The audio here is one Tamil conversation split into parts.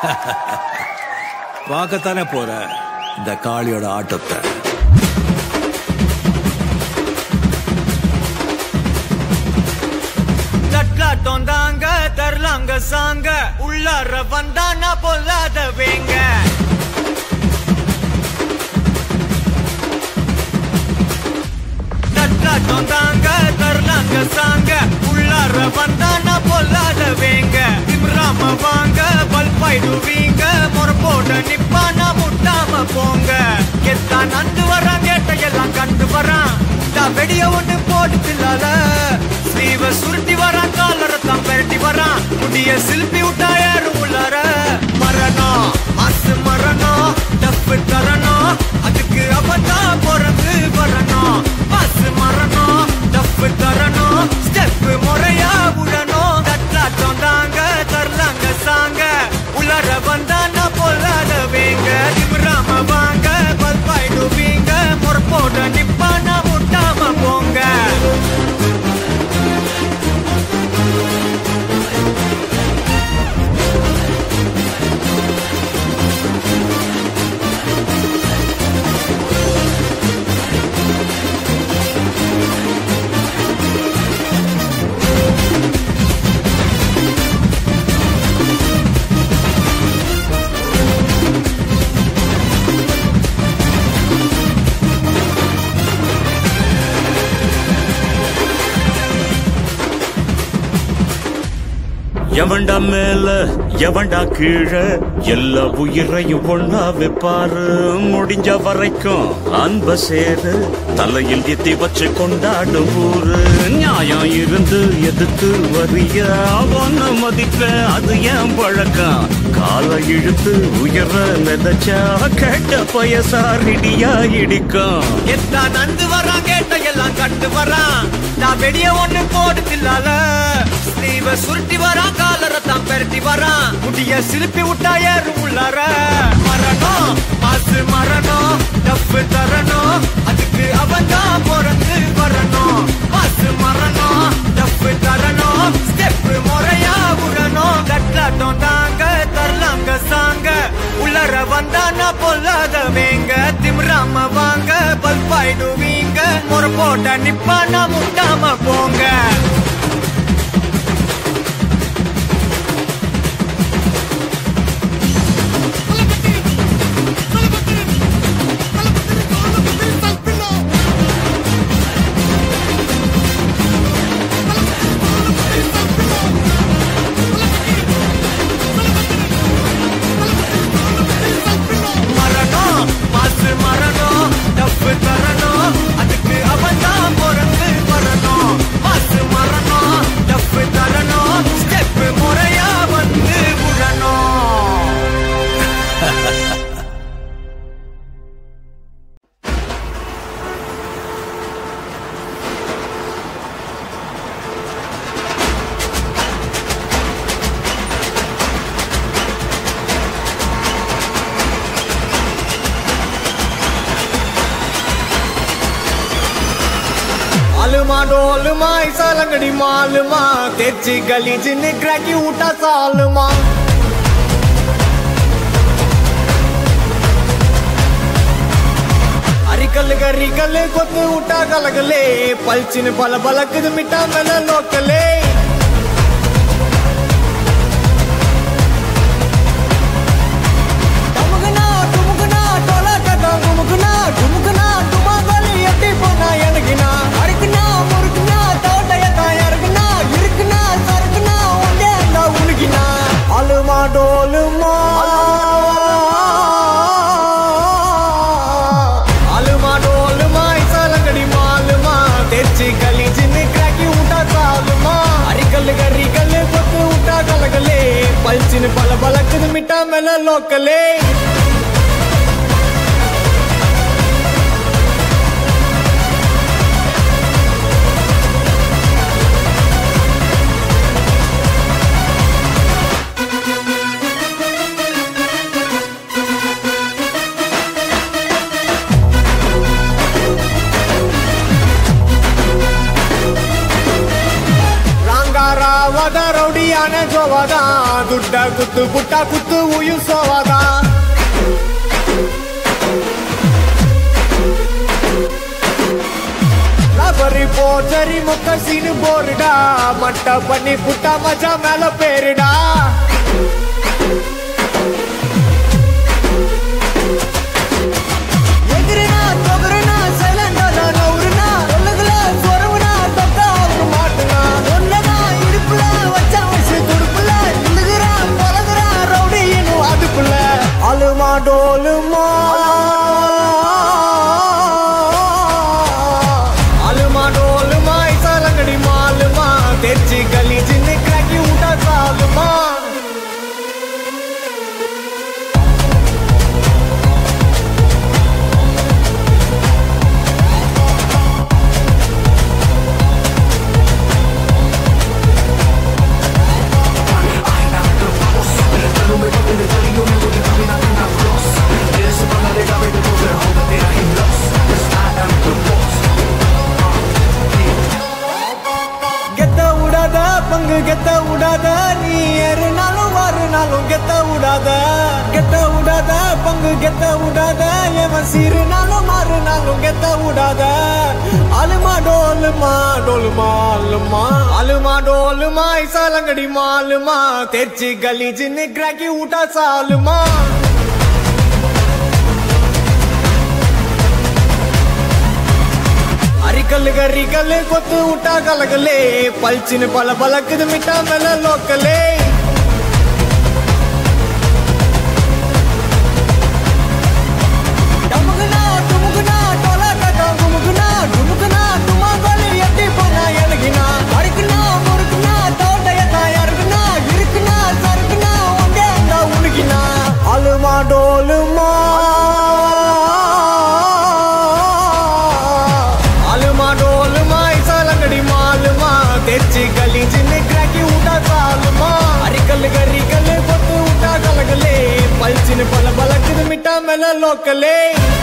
பார்க்கத்தானே போற இந்த காளியோட ஆட்டத்தை தட்லாட்டம் தாங்க தரலாங்க சாங்க உள்ளார வந்தானா பொல்லாத வேங்க தட்லாட்டம் தாங்க தரலாங்க சாங்க உள்ளார வந்தானா பொல்லாத வேங்க திமிராம வாங்க பல்பாயிடுவீங்க முறப்போட நிப்பானா முட்டாம போங்க எத்தான் நந்து வரான் கேட்டையெல்லாம் கண்டு வரான் தான் வெடிய ஒண்ணு போட்டு தில்லால ஸ்லீவ சுருட்டி வரான் காலரை தான் பெரட்டி வரான் முடிய சில்பி விட்டா யாரும் உள்ளார மரணம் மாசு மரணம் டப்பு தரணும் அதுக்கு அவதான் பிறந்து வரணும் மாசு மரணம் டப்பு தரணும் ஸ்டெப் முறையா விடணும் தட்லாட்டம் தாங்க தரலாங்க சாங்க உள்ளார வந்தா நான் பொல்லாத வேங்க திமிராம வாங்க பல்பாயிடுவீங்க முறப்போட நிப்பானா முட்டாம போங்க எவன்டா மேல எவன்டா கீழே எல்லா உயிரையும் ஒண்ணா வைப்பாரு முடிஞ்ச வரைக்கும் அன்ப சேரு தலையில் எத்தி வச்சு கொண்டாடும் ஊரு நியாயம் இருந்து எதுக்கு வரிய அவன மதிப்ப அது ஏன் பழக்கம் காலை இழுத்து உயர மிதச்சா கேட்ட பயசாரிடியா இடிக்கும் எத்தா நந்து வரான் கேட்ட எல்லாம் கண்டு வரான் நான் வெடிய ஒண்ணு போடு தில்லால ஸ்லீவ சுருட்டி வரான் காலரை தான் பெரட்டி வரான் முடிய சிலுப்பி விட்டா ஏறும் உள்ளார மரணம் மாசு மரணம் டப்பு தரணும் அதுக்கு அவன் தான் பிறந்து வரணும் மாசு மரணம் டப்பு தரணும் ஸ்டெப் முறையா விடணும் தட்லாட்டம் தாங்க தரலாங்க சாங்க உள்ளர வந்தானா பொல்லாத வேங்க திமிராம வாங்க பல்பாயிடுவீங்க முறை போட்ட நிப்பானா முட்டாம போங்க மரணம் மாசு மரணம் டப்பு தரணும் அதுக்கு அவன் தான் பிறந்து வரணும் மாசு மரணம் டப்பு தரணும் ஸ்டெப் முறையா வந்து விடணும் आलमा डोलमा ऐसा लंगड़ी मालमा तेची गली जिन क्रैकी उठा सालमा అరికల్ గరికల్ కొత్త ఉట్టా కలగలే పల్చిన బల బలకదు మిఠా మెల లోకలే டமுகுனா, டுமுகுனா, டொலக்கதா குமுகுனா, டுமுகுனா, டுமாங்கோலி எட்டி போனா எனக்குனா. அறுக்குனா, முறுக்குனா, தோட்டையத்தா இறக்குனா, இருக்குனா, சறுக்குனா, உண்டே அந்த உனக்குனா. அலுமா டோலுமா அலுமா டோலுமா இசாலங்கடி மாலுமா தெச்சி கலி சின்ன கிராக்கி விட்டா சாலுமா அரிக்கல் கரிக்கல் கொத்து விட்டா கலகலே பல்ச்சின்னு பல பலக்குது மிட்டா மேல லோக்கலே ರಾಂಗಾರಾವದ ರೌಡಿಯಾನ ಜೋವದ துட்ட குத்து புட்டா குத்து உயிர் சோவாதா ரபரி போச்சரி முக்க சீனு போருடா மட்ட பண்ணி புட்டா மச்சா மேல பேருடா எகிரினா தொகருனா சைலண்டா நவுருனா சொல்லுகள சொரவுனா தொட்டா அவரு மாட்டுனா ஒன்னதா இடுப்புல வச்சா வச்சு துடுப்புல இழுகுறா பழகுறா ரவுடி இன்னும் அதுக்குள்ள அலுமா டோலுமா அலுமா டோலுமா இசாலங்கடி மாலுமா தெரிச்சு கலி சின்ன கிராக்கி விட்டா சாலுமா கெத்த விடாத பங்கு கெத்த விடாத நீ ஏறுனாலும் வாருனாலும் கெத்த விடாத கெத்த விடாத பங்கு கெத்த விடாத எவன் சீருனாலும் மாறுனாலும் கெத்த விடாத அலுமா டோலுமா டோலுமா அலுமா அலுமா டோலுமா இசாலங்கடி மாலுமா தெர்ச்சி கலி சின்ன கிராக்கி விட்டா சாலுமா அரிக்கல்லு கரிக்கல்லு கொத்து விட்டா கலகலே பல்ச்சின்னு பல பலக்குது மிட்டா மேல லோக்கலே டமுகுனா, டுமுகுனா, டொலா கட்டா குமுகுனா, டுமுகுனா, டுமாங்கோலி எட்டி போனா எனக்குனா. அறுக்குனா, முறுக்குனா, தோட்டையத்தா யாருக்குனா, இருக்குனா, சறுக்குனா, உங்க அங்க உனக்கினா. அலுமா டோலுமா அலுமா டோலுமா இசாலங்கடி மாலுமா தெச்சி கலி சின்ன கிராக்கி விட்டா சாலுமா அரிக்கல்லு கரிக்கல்லு கொத்து விட்டா கலகலே பல்ச்சின்னு பல பலக்குது மிட்டா மேல லோக்கலே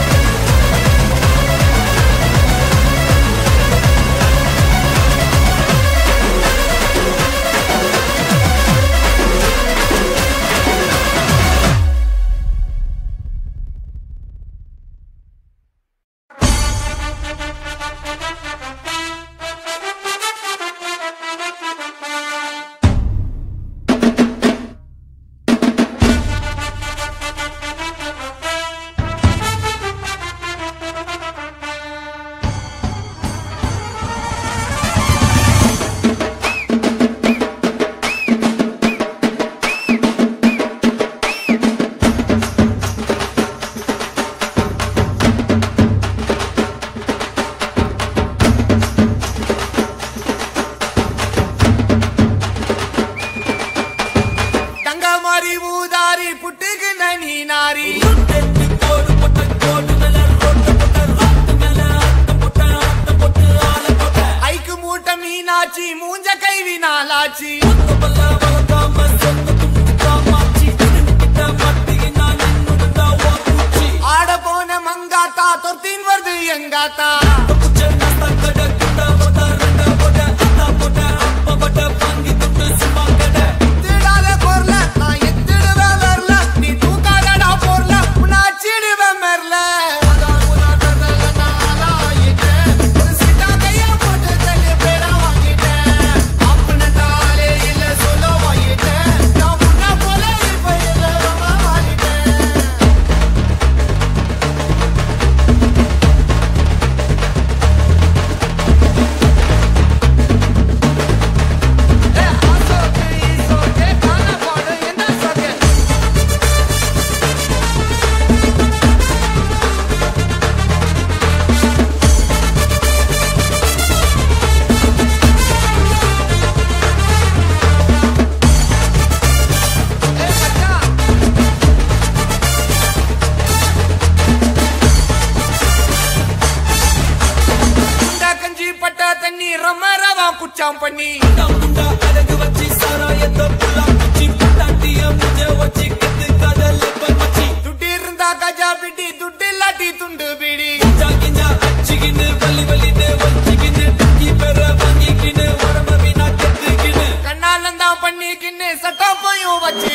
தங்க மாதிரி ஊதாரி புட்டுக்கு நனி நாரி ஐக்கு மூட்டை மீனாச்சி மூஞ்ச கைவி நாளாச்சி ஆட போன மங்காத்தா தொத்தின் வருது எங்காத்தா திடாத பொருள நான் எத்திடுவேன் வரல நீ தூக்காதடா பொருள உன்னை அச்சிடுவேன் மெர்ல குண்டா கஞ்சி பட்டா தண்ணி ரம ரவா குச்சாம் பண்ணி துட்டு இருந்தா கஜா பிடி துட்டு இல்லாட்டி துண்டு பிடி கண்ணாலந்தான் பண்ணிக்கின்னு சட்டா போயும் வச்சு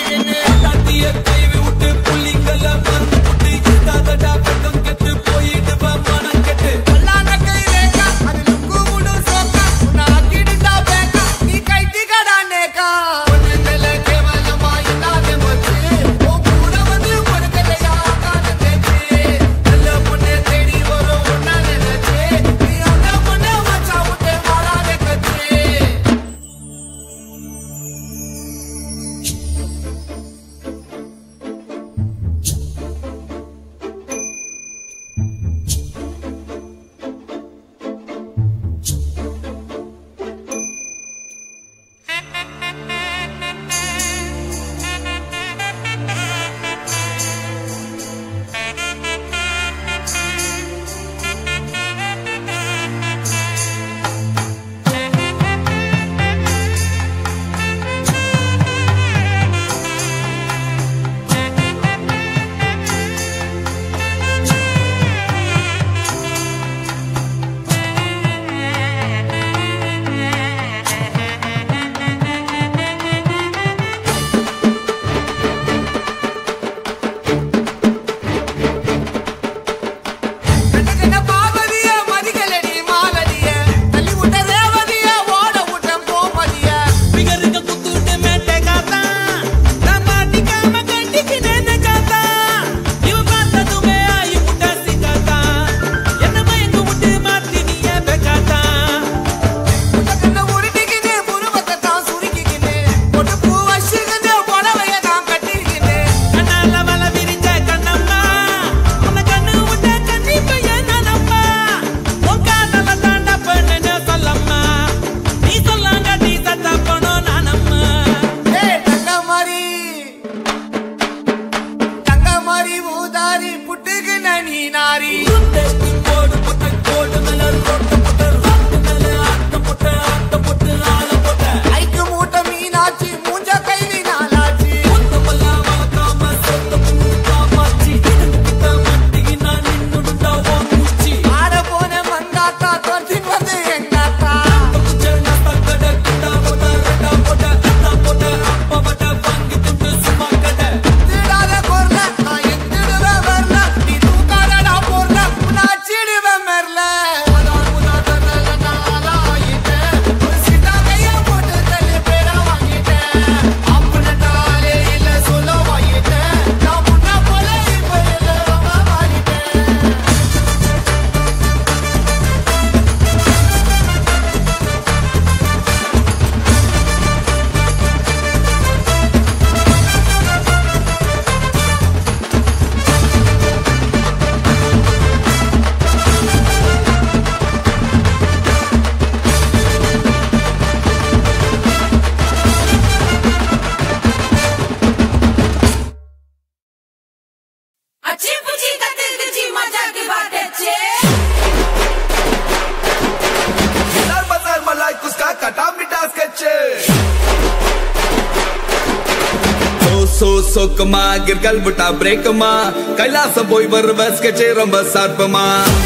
சோ சொக்குமா கிற்கல் விட்டா பிரேக்குமா கைலாசம் போய் வருவ ஸ்கெட்சே ரொம்ப சார்பமா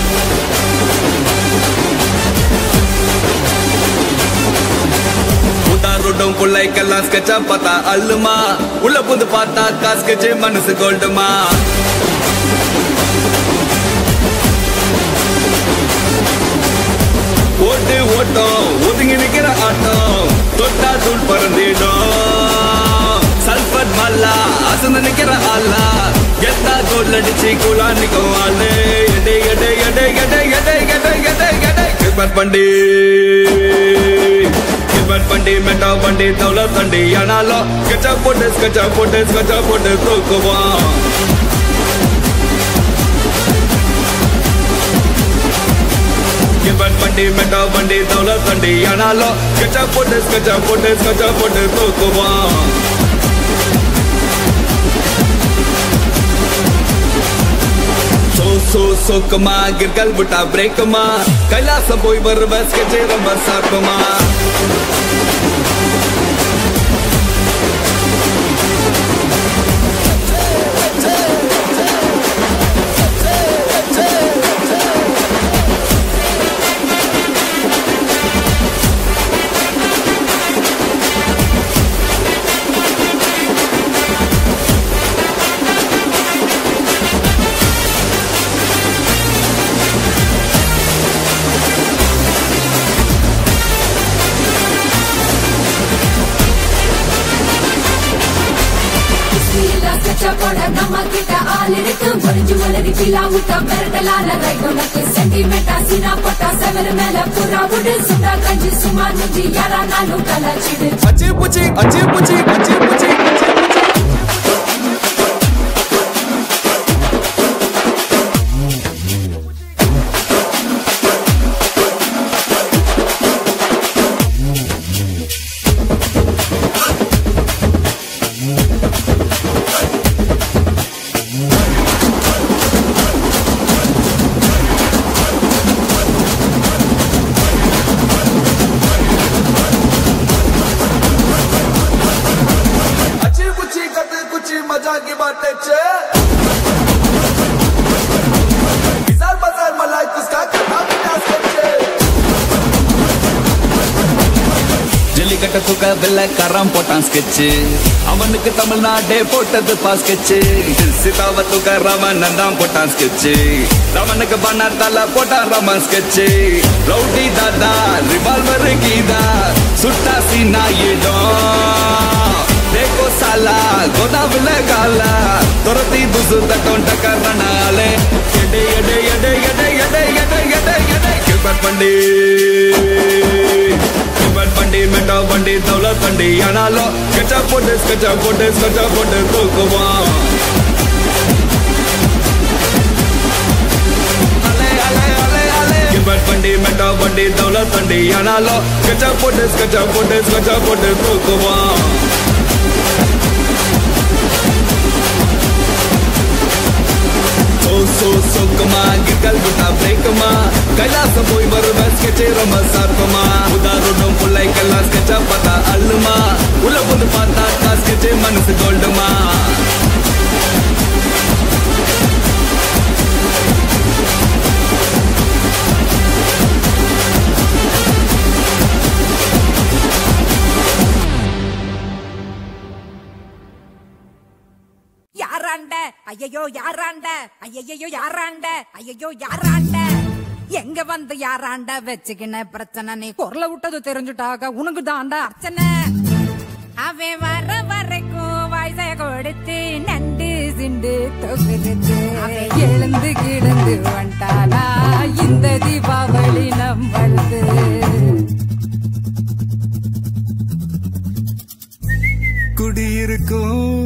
உதாரோட்டம் பிள்ளைக்கெல்லாம் ஸ்கெட்சா பார்த்தா அள்ளுமா உள்ள புந்து பார்த்தா காஸ்கெட்சே மனசு கோல்டுமா ஓட்டு ஓட்டம் ஒதுங்கி நிக்கிற ஆட்டம் தொட்டா தூள் பறந்திடும் சல்பர் மல்லா அசந்து நிக்கிற ஆளா எத்தா கோல் அடிச்சு கூலா நிக்கும் ஆளு எடை எடை எடை எடை எடை எடை எடை எடை கிரிக்கெட் பண்டி கிரிக்கெட் பண்டி மெட்டா பண்டி தௌல தண்டி ஆனாலும் ஸ்கெட்சா போட்டு ஸ்கெட்சா போட்டு ஸ்கெட்சா போட்டு தூக்குவான் கிபன் பண்டி மெட்டா பண்டி தௌல தண்டி ஆனாலும் ஸ்கெட்சா போட்டு ஸ்கெட்சா போட்டு ஸ்கெட்சா போட்டு தூக்குவான் சோ சோ சோக்குமா கிற்கல் விட்டா பிரேக்குமா கைலாசம் போய் வருவ ஸ்கெட்சே ரொம்ப சார்புமா நம்ம கிட்ட ஆள் இருக்கு முடிஞ்சு உலகி பில்லா விட்டா மிரட்டலான ரைட் உனக்கு சென்டிமெண்டா சீனா போட்டா செவரு மேல புறா விடு சுண்டா கஞ்சி சும்மா நுஞ்சி யாரானாலும் கலாச்சிடு அச்சி புச்சி அச்சி புச்சி அச்சி புச்சி அச்சி புச்சி अच्छी कुची कते कुची मजा की बातें छे बिजार बाजार मलाई कुसका कथा बिना सोचे ஜல்லிக்கட்ட தூக்க வெள்ளக்காரன் போட்டான் ஸ்கெட்சு அவனுக்கு தமிழ்நாடே போட்டது பா ஸ்கெட்சு சீதாவ தூக்க ராமன் தான் போட்டான் ஸ்கெட்சு ராமனுக்கு பண்ணார் தல போட்டான் ராமன் ஸ்கெட்சு ரவுடி தாதா ரிவால்வர் கீதா சுட்டா சீனாயிடும் देखो साला गोदावल काला तुरती दुस तटों टकरनाले यडे यडे यडे यडे यडे यडे यडे यडे किबट पंडी किबट पंडी मेटा पंडी दौलत पंडी यानालो कचा पोटेस कचा पोटेस कचा पोटेस तो कुवा अले अले अले अले किबट पंडी मेटा पंडी दौलत पंडी यानालो कचा पोटेस कचा पोटेस कचा पोटेस तो कुवा சோ சோ சொக்குமா கிக்கல் விட்டா பிரேக்குமா கைலாசம் போய் வருவேன் ஸ்கெட்சே ரொம்ப சார்க்குமா உதாரணம் பிள்ளைக்கெல்லாம் ஸ்கெட்சா பார்த்தா அள்ளுமா உள்ள வந்து பார்த்தா ஸ்கெட்சே மனசு கோல்டுமா யாராண்ட ஐயையோ யாராண்ட ஐயையோ யாராண்ட ஐயையோ யாராண்ட எங்க வந்து யாராண்ட வச்சுக்கின பிரச்சனை நீ குரல விட்டது தெரிஞ்சுட்டாக உனக்கு தாண்டா அர்ச்சனை அவன் வர வரைக்கும் வயசை கொடுத்து நண்டு சிண்டு தொகுத்து அவன் எழுந்து கிடந்து வந்துட்டானா இந்த தீபாவளி நம்மளது குடியிருக்கும்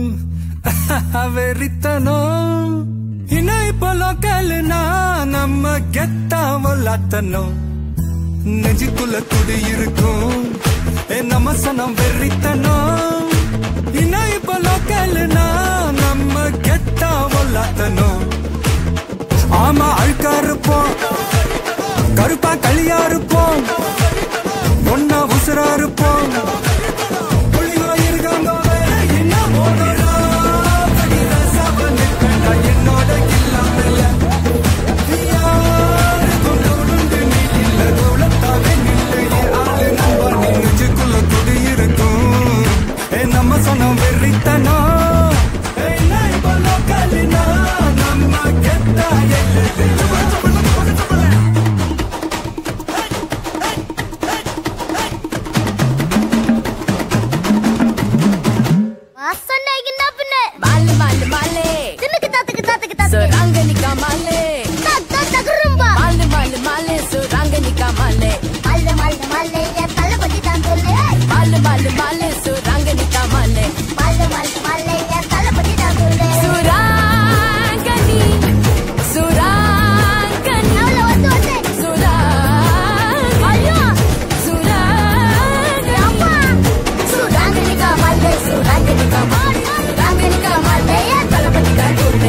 வெறித்தனம் இன்னும் இப்போ லோக்கல்னா நம்ம கெத்தா வல்லாத்தனும் நெஞ்சுக்குள்ள குடியிருக்கும் ஏ நம்ம சனம் வெறித்தனம் இன்னும் இப்போ லோக்கல்னா நம்ம கெத்தா வல்லாத்தனும் ஆமா அழுக்கா இருப்போம் கருப்பா களியா இருப்போம் ஒன்னா உசுரா இருப்போம் புள்ளிங்க இருக்காங்க வேற என்ன ஓடுறா? வெளியில சாவன்னு கண்டா என்னோட கில்லாமல. யாருக்கும் தோளுண்டு நீ இல்ல, தோளத்தாவே நில்லு. என் ஆளு நம்ப நீ நெஞ்சுக்குள்ள குடியிருக்கும். ஏ, நம்ம சொன்ன வெறித்தனம். ஏய், நான் இப்ப லோக்கல்னா, நம்ம கெத்தா எல்லை. வாசனைக்குன்னா பின்ன மாலு மாலு மாலே தின்னுக்கு தாத்துக்கு தாத்துக்கு தாத்து சுராங்கனிக்கா மாலே தாத் தாத் தகுரும்பா மாலு மாலு மாலே சுராங்கனிக்கா மாலே மல்ல மல்ல மல்ல என் தலை பத்தி தான் சொல்லு மாலு மாலு மாலே சுராங்கனிக்கா மாலே மல்ல மல்ல மல்ல என் தலை பத்தி தான் சொல்லு சுராங்கனி சுராங்கனி அவள வந்து வந்து சுராங்கனி ஐயோ சுராங்கனி அம்மா சுராங்கனிக்கா மல்ல சுராங்கனிக்கா மல்ல சுராங்கனிக்கா மல்ல என் தலை பத்தி தான் சொல்லு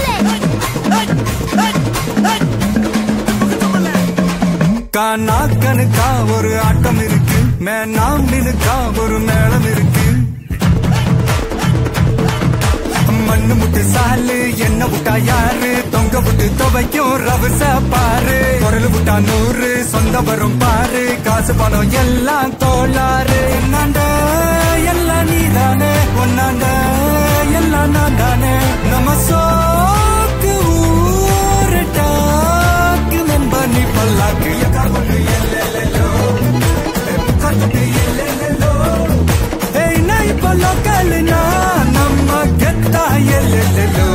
கானா கணுக்கா ஒரு ஆட்டம் இருக்கு மேனாம்பினுக்கா ஒரு மேளம் இருக்கு மண்ணு முட்டு சாலு என்ன விட்டா யாரு தொங்க விட்டு துவைக்கும் ரவச பாரு குரல் விட்டா நூறு சொந்த வரும் பாரு காசு பணம் எல்லாம் தோளாரு என்னாண்ட எல்லாம் நீதானே ஒன்னாண்ட எல்லாம் நான் தானே நம்ம சோக்கு ஊரு டாக்கு நம்ப நீ பல்லாக்கு எக்கார்பட்டு எல்லெல்லோ எக்கார்பட்டு எல்லெல்லோ ஏய் நான் இப்ப லோக்கல்னா நம்ம கெத்தா எல்லெல்லோ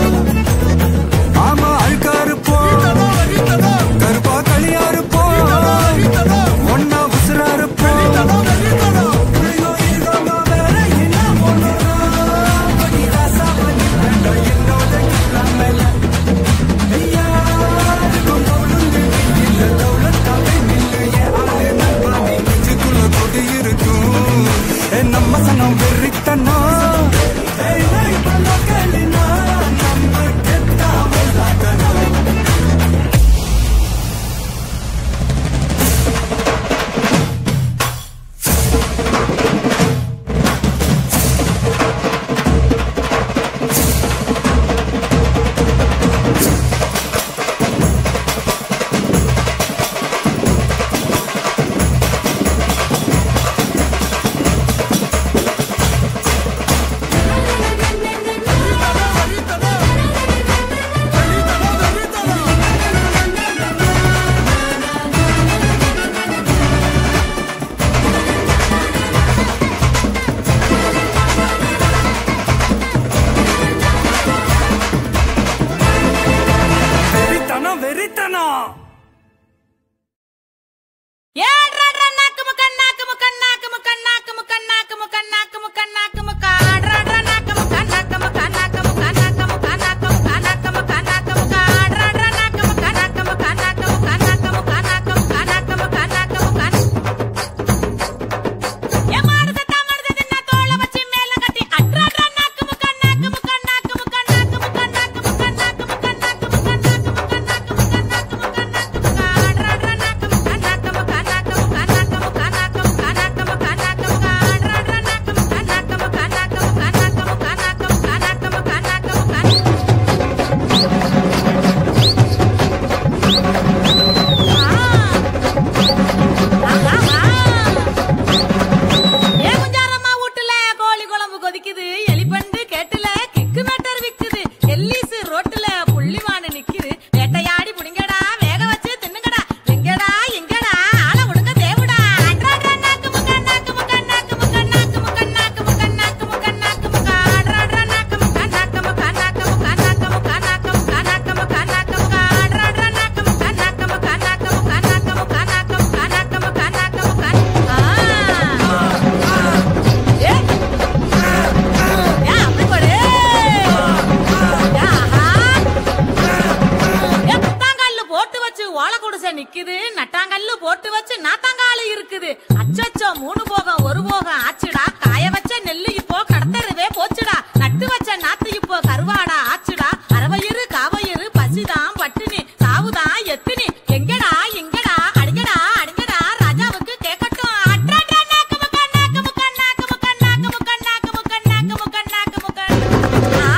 ஓலை குடிசை நிக்குது நட்டாங்கல்லு போட்டு வச்சு நாத்தாங்காலு இருக்குது அச்சச்சோ மூணு போகம் ஒரு போகம் ஆச்சுடா காய வச்ச நெல்லு இப்போ கடத்தருவே போச்சுடா நட்டு வச்ச நாத்து இப்போ கருவாடா ஆச்சுடா அரவயிறு காவயிறு பசிதான் பட்டினி சாவுதான் எத்தினி எங்கடா எங்கடா அடிங்கடா அடிங்கடா ராஜாவுக்கு கேட்கட்டும் அட்ரா, அட்ரா, நாக்கு முக்கா, நாக்கு முக்கா, நாக்கு முக்கா, நாக்கு முக்கா, நாக்கு முக்கா, நாக்கு முக்கா, நாக்கு முக்கா. ஆ.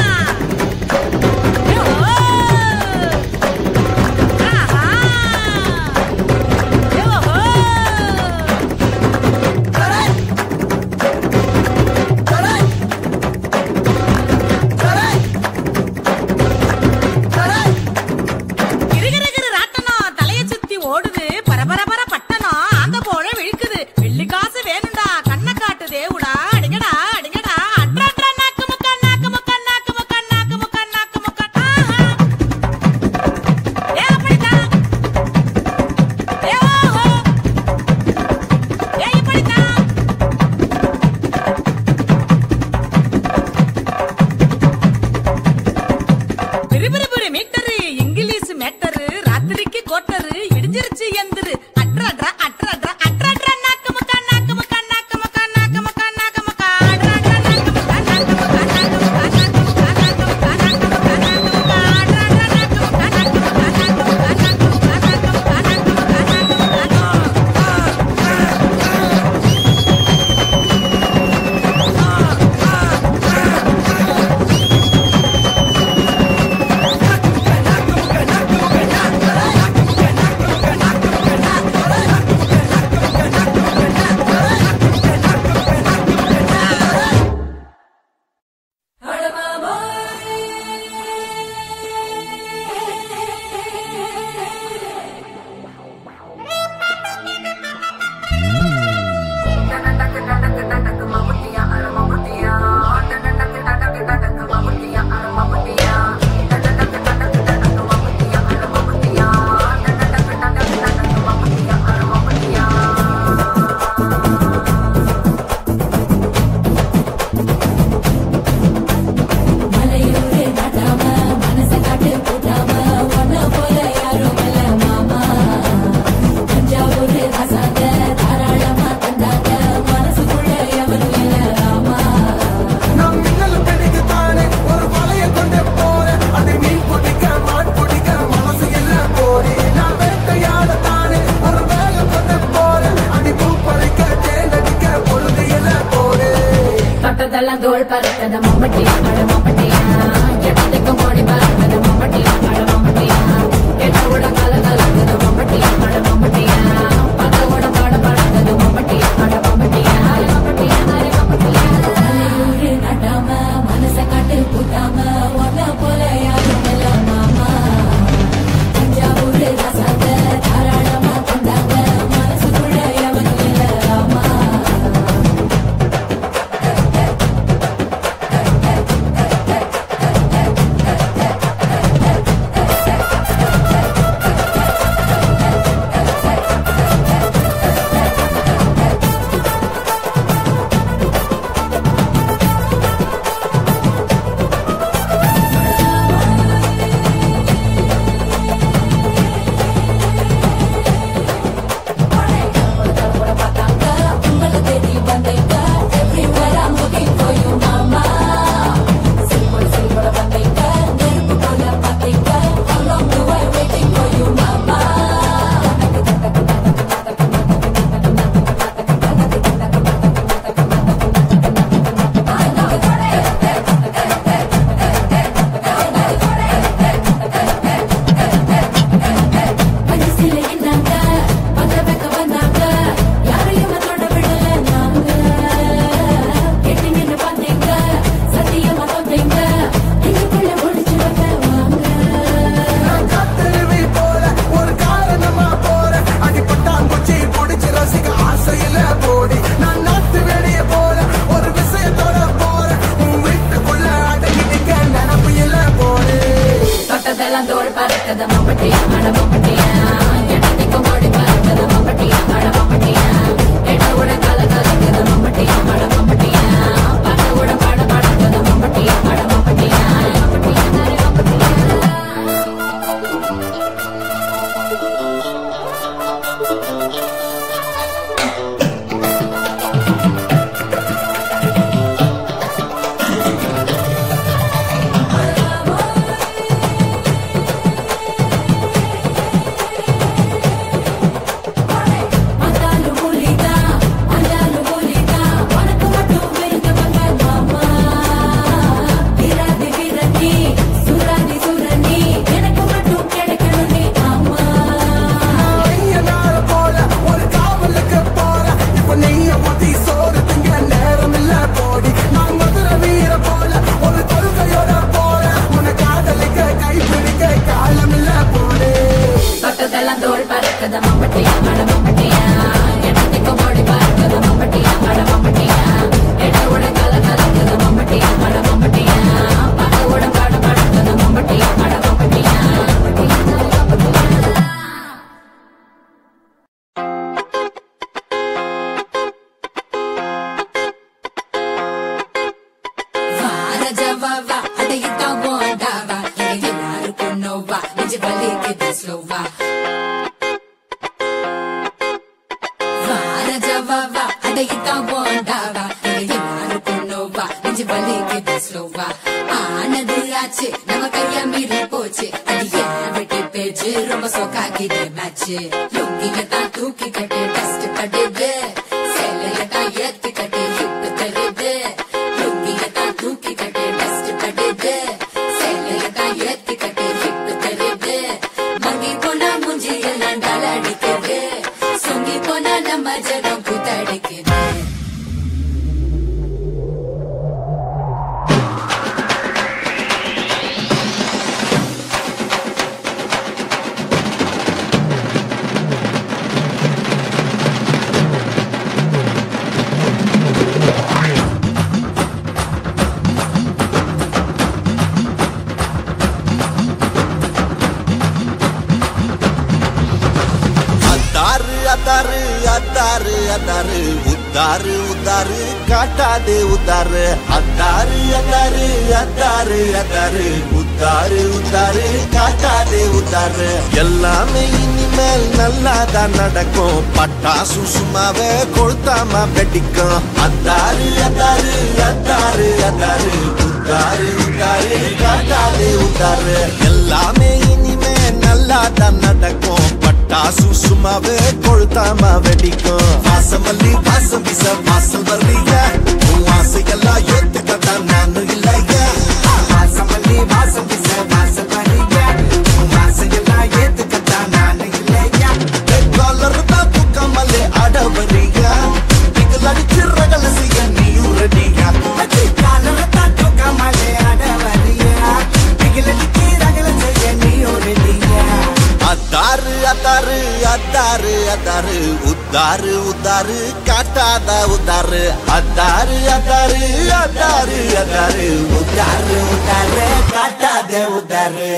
ஏ, ஓ. ஆஹா. ஏ, ஓஹோ. கிறுகிறுகிறு ராட்டனம் தலைய சுத்தி ஓடுது பரபரபர பட்டணம் ஆந்த போல விழிக்குது வெள்ளி காசு வேணும்டா கண்ணை காட்டு தேவுடா அடிங்கடா அடிங்கடா அட்ரா அட்ரா நாக்கு முக்கா நாக்கு முக்கா நாக்கு முக்கா நாக்கு முக்கா நாக்கு முக்கா ஆஹா. ஏ அப்படித்தான் ஏ ஓஹோ ஏ இப்படித்தான் பிரிபிரிபிரி மீட்டரு இங்கிலீஷ் மேட்டரு ராத்திரிக்கு கோட்டரு இடிஞ்சிருச்சு எந்திரு அட்ரா அட்ரா அட்ரா அட்ரா அட்ரா அட்ரா நாக்கு முக்கா நாக்கு முக்கா நாக்கு முக்கா நாக்கு முக்கா நாக்கு முக்கா அட்ரா அட்ரா நாக்கு முக்கா நாக்கு முக்கா நாக்கு முக்கா நாக்கு முக்கா நாக்கு முக்கா நாக்கு முக்கா நாக்கு முக்கா அட்ரா அட்ரா நாக்கு முக்கா நாக்கு முக்கா நாக்கு முக்கா நாக்கு முக்கா நாக்கு முக்கா நாக்கு முக்கா நாக்கு முக்கா மலையூரு நட்டாம மனச காட்டு கூட்டாம ஒன்ன போல யாரும் இல்ல மாமா தஞ்சாவூரு ரசாங்க தாராளமா தந்தாங்க மனசுக்குள்ள எவரும் இல்ல ராமா நம் மின்னல் பிடிக்குத்தானே ஒரு வலைய கொண்டு போறேன் அதை மீன் பிடிக்க மான் பிடிக்க மனசு இல்ல போறே நான் வேட்டையாடத்தானே ஒரு வேலை கொண்டு போறேன் அடி பூ பறிக்க தேனடிக்க பொழுது இல்ல போறே தொட்டதெல்லாம் தோல் பறக்கத மம்மட்டியா அட மம்மட்டியா எட்டத்துக்கு மோடி பறக்கத மம்மட்டியா அட மம்மட்டியா எட்டோட கல கலக்கத மம்மட்டியா அட மம்மட்டியா பதவோட பாட பறக்கத மம்மட்டியா அட மம்மட்டியா அட மம்மட்டியா அட மம்மட்டியா மலையூரு நட்டாம மனச காட்டு கூட்டாம ஒன்ன போல யாரும் இல்ல மாமா தஞ்சாவூரு ரசாங்க தாராளமா தந்தாங்க மனசுக்குள்ள எவனும் இல்ல ராமா மனசுல இருந்தாங்க பக்க பக்க வந்தாங்க யாரையும் அதோட விடல நாங்க கெட்டி நின்று பார்த்தீங்க சத்தியமா தந்தீங்க நெஞ்சுக்குள்ள ஒளிச்சு வைக்க வாங்க நான் காத்தருவி போல ஒரு காரணமா போறேன் அடி பட்டாம்பூச்சி பிடிச்சு ரசிக்க ஆசையில போடி நான் நாட்டு வெளிய போல ஒரு விஷயத்தோட போறேன் உன் வீட்டுக்குள்ள அடங்கி நிக்க நினப்பு இல்ல போறே தொட்டதெல்லாம் தோல் பறக்கத மம்பட்டியா அட மம்பட்டியா எட்டத்துக்கு மோடி பறக்கத மம்பட்டியா அட மம்பட்டியா எட்டோட கல கலக்கத மம்பட்டியா அட மம்பட்டியா பட்டோட பாட பறக்கத மம்பட்டியா அட மம்பட்டியா மம்பட்டியா அட மம்பட்டியா வலிக்குது ஸ்லோவா வாரஜவாவா அடையித்தான் போண்டாவா இங்க எல்லாருக்கும் நோவா நெஞ்சு வலிக்குது ஸ்லோவா ஆனது ஆச்சு நம்ம கைய மீறி போச்சு அடிய வெட்டி பேச்சு ரொம்ப சோக்காக்கிது மேட்ச் லுங்கில தான் தூக்கி கட்டு டஸ்ட் படுது சேலையில தான் ஏத்தி கட்டு ஹிப் தருது லுங்கில தான் தூக்கி கட்டு டஸ்ட் படுது சேலையில தான் ஏத்தி கட்டு ஹிப் தருது மங்கி போனா மூஞ்சி எல்லாம் டல அடிக்குது சொங்கி போனா நம்ம ஜனம் கூத்தடிக்குது அத்தாரு அத்தாரு அத்தாரு அத்தாரு உத்தாரு உத்தாரு காட்டாதே உத்தாரு அத்தாரு அத்தாரு அத்தாரு அத்தாரு உத்தாரு உத்தாரு காட்டாதே உத்தாரு எல்லாமே இனிமேல் நல்லாதான் நடக்கும் பட்டாசு சும்மாவே கொளுத்தாம வெடிக்கும் அத்தாரு அத்தாரு அத்தாரு அத்தாரு உத்தாரு உத்தாரு காட்டாதே உத்தாரு எல்லாமே இனிமே நல்லாதான் நடக்கும் பட்டாசு சும்மாவே கொளுத்தாம வெடிக்கும் வாசமல்லி வாசம் வீச வாசல் வர்றீங்க உன் ஆசையெல்லாம் ஏத்துக்கத்தான் நானும் இல்லைங்க வாசமல்லி வாசம் வீச வாசல் வர்றீங்க உன் ஆசையெல்லாம் ஏத்துக்கத்தான் நானும் இல்லைங்க காலர் தான் தூக்காமலே ஆட வர்றீங்க நீங்கள் அடிச்சு ரகல செய்ய நீயும் ரெடியா காலர் தான் தூக்காமலே ஆட வர்றீங்க நீங்கள் அடிச்சு ரகல செய்ய நீயும் ரெடியா அத்தாரு அத்தாரு அத்தாரு அத்தாரு உத்தாரு உத்தாரு காட்டாத உத்தாரு அத்தாரு அத்தாரு அத்தாரு அத்தாரு உத்தாரு உத்தாரு காட்டாத உத்தாரு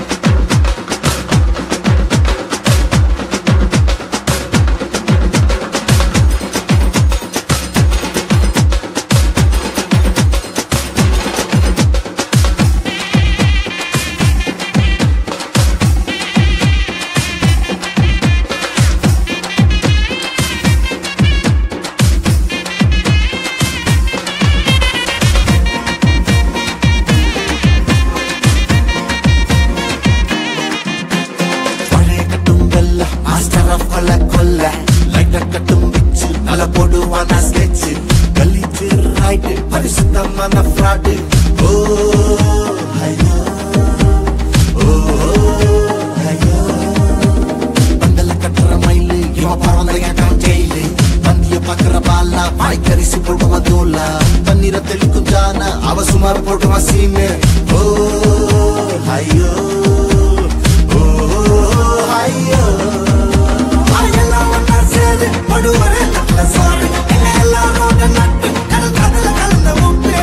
பழைய கட்டும் வெல்ல மாஸ்டர் ஆஃப் கொல்ல கொல்ல லைட்ட கட்டும் பிச்சு நல்ல போடுவான ஸ்கெட்ச் கலிச்சு ரைட்டு பரிசுத்தமான ஃப்ராடு ஓ ஐயோ ஓ ஐயோ பந்தல கட்டுற மயிலு இவன் பறந்த என் ஜெயிலு பந்திய பாக்குற பாலா வாய்க்கரிசி போடுவான் தோலா தண்ணீரை தெளிக்கும் ஜான அவ சுமார் போடுவான் சீனு ஓ ஐயோ ஓ ஐயோ எல்லாம் ஒன்னா சேரு படுவரே நல்ல சோறு எல்லாம் எல்லாரோட நட்டு கடல் கடல கலந்த உப்பே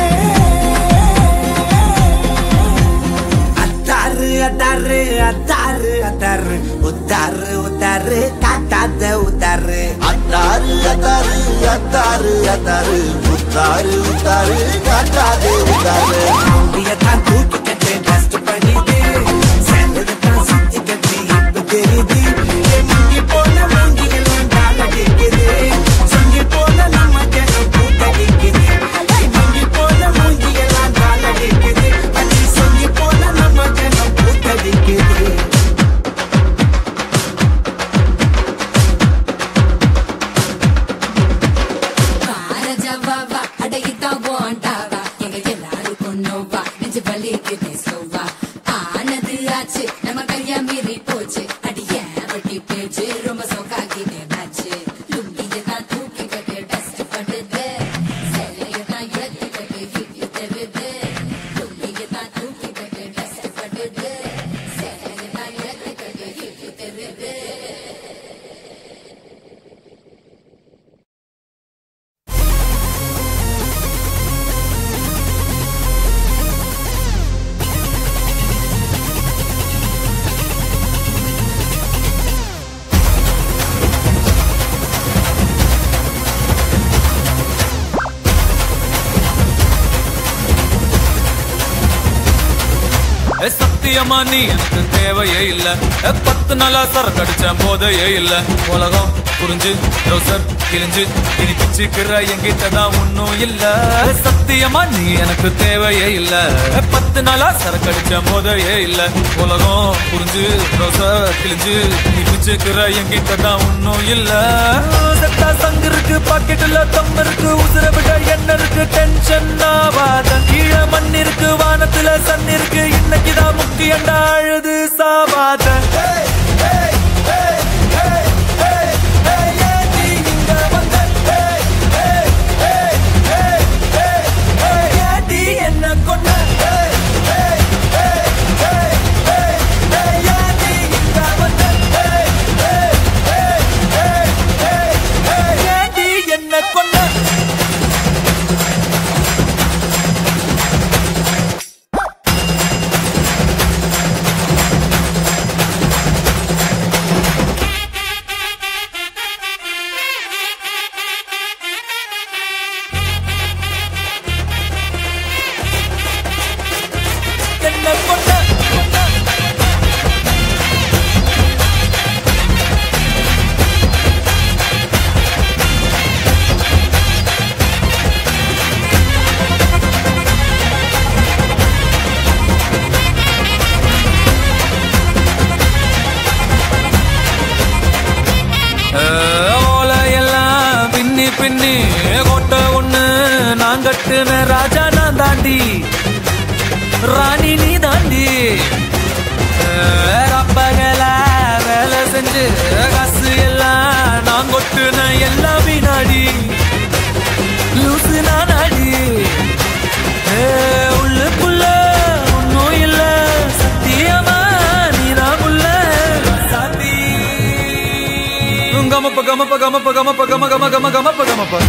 அத்தாரு அத்தாரு அத்தாரு அத்தாரு உத்தாரு உத்தாரு காட்டாத உத்தாரு அத்தாரு அத்தாரு அத்தாரு அத்தாரு உத்தாரு உத்தாரு காட்டாதே உத்தாரு தான் தூக்கி கட்டு டஸ்ட் பண்ணிட்டு சேர்ந்தது தான் சுத்தி கட்டி இப்ப தெரியுது ஏ மங்கி போன மங்கி எல்லாம் கால கேக்குது சொங்கி போன நம்ம ஜனம் கூட்டடிக்குது ஏய் மங்கி போன மூஞ்சி எல்லாம் கால கேக்குது அடி சொங்கி போன நம்ம ஜனம் கூட்டடிக்குது வாரஜவாவா அடையித்தான் போண்டாவா எங்க எல்லாருக்கும் நோவா நெஞ்சு வலி சத்தியமா நீ எனக்கு தேவையே இல்ல எ, பத்து நாளா சரக்கு அடிச்ச போதையே இல்ல உலகம் புரிஞ்சு ரோசர் கிழிஞ்சு இனி பிச்சுக்கிற என்கிட்ட தான் ஒன்னும் இல்ல சத்தியமா நீ எனக்கு தேவையே இல்ல எ, பத்து நாளா சரக்கு அடிச்ச போதையே இல்ல உலகம் புரிஞ்சு ரோசர் கிழிஞ்சு இனி பிச்சுக்கிற என்கிட்ட தான் ஒன்னும் இல்ல செத்தா சங்கு இருக்கு பாக்கெட்டுல தம் இருக்கு உசுர விட என்ன இருக்கு டென்ஷன் ஆவாத கீழே மண் இருக்கு வானத்துல சன் இருக்கு இன்னைக்குதான் முக்கியண்டா அழுது சாவாத என்ன கொண்ட என்ன கொண்ட என்ன கொண்ட ஓலையெல்லாம் பின்னி பின்னி கோட்டை ஒண்ணு நான் கட்டுன ராஜா நான் தாண்டி ராணி நீ தாண்டி ரப்பகல வேலை செஞ்சு காசு எல்லாம் நான் கொட்டுன எல்லாம் வினாடி லூசு நானாடி ஏ, உள்ளுக்குள்ள ஒண்ணும் இல்ல சத்தியமா நீதான் உள்ள சாந்தி கமப்ப கமப்ப கமப்ப கமப்ப கம கம கம கமப்ப கமப்ப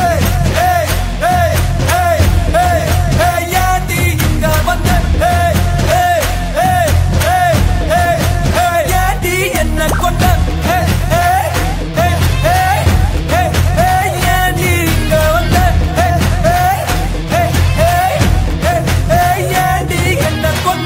ஏண்டி இங்க வந்த ஏய், ஏய், ஏய், ஏய், ஏய், ஏய், ஏண்டி என்ன கொண்ட ஏய், ஏய், ஏய், ஏய், ஏய், ஏய், ஏண்டி இங்க வந்த ஏய், ஏய், ஏய், ஏய், ஏய், ஏய், ஏண்டி என்ன கொண்ட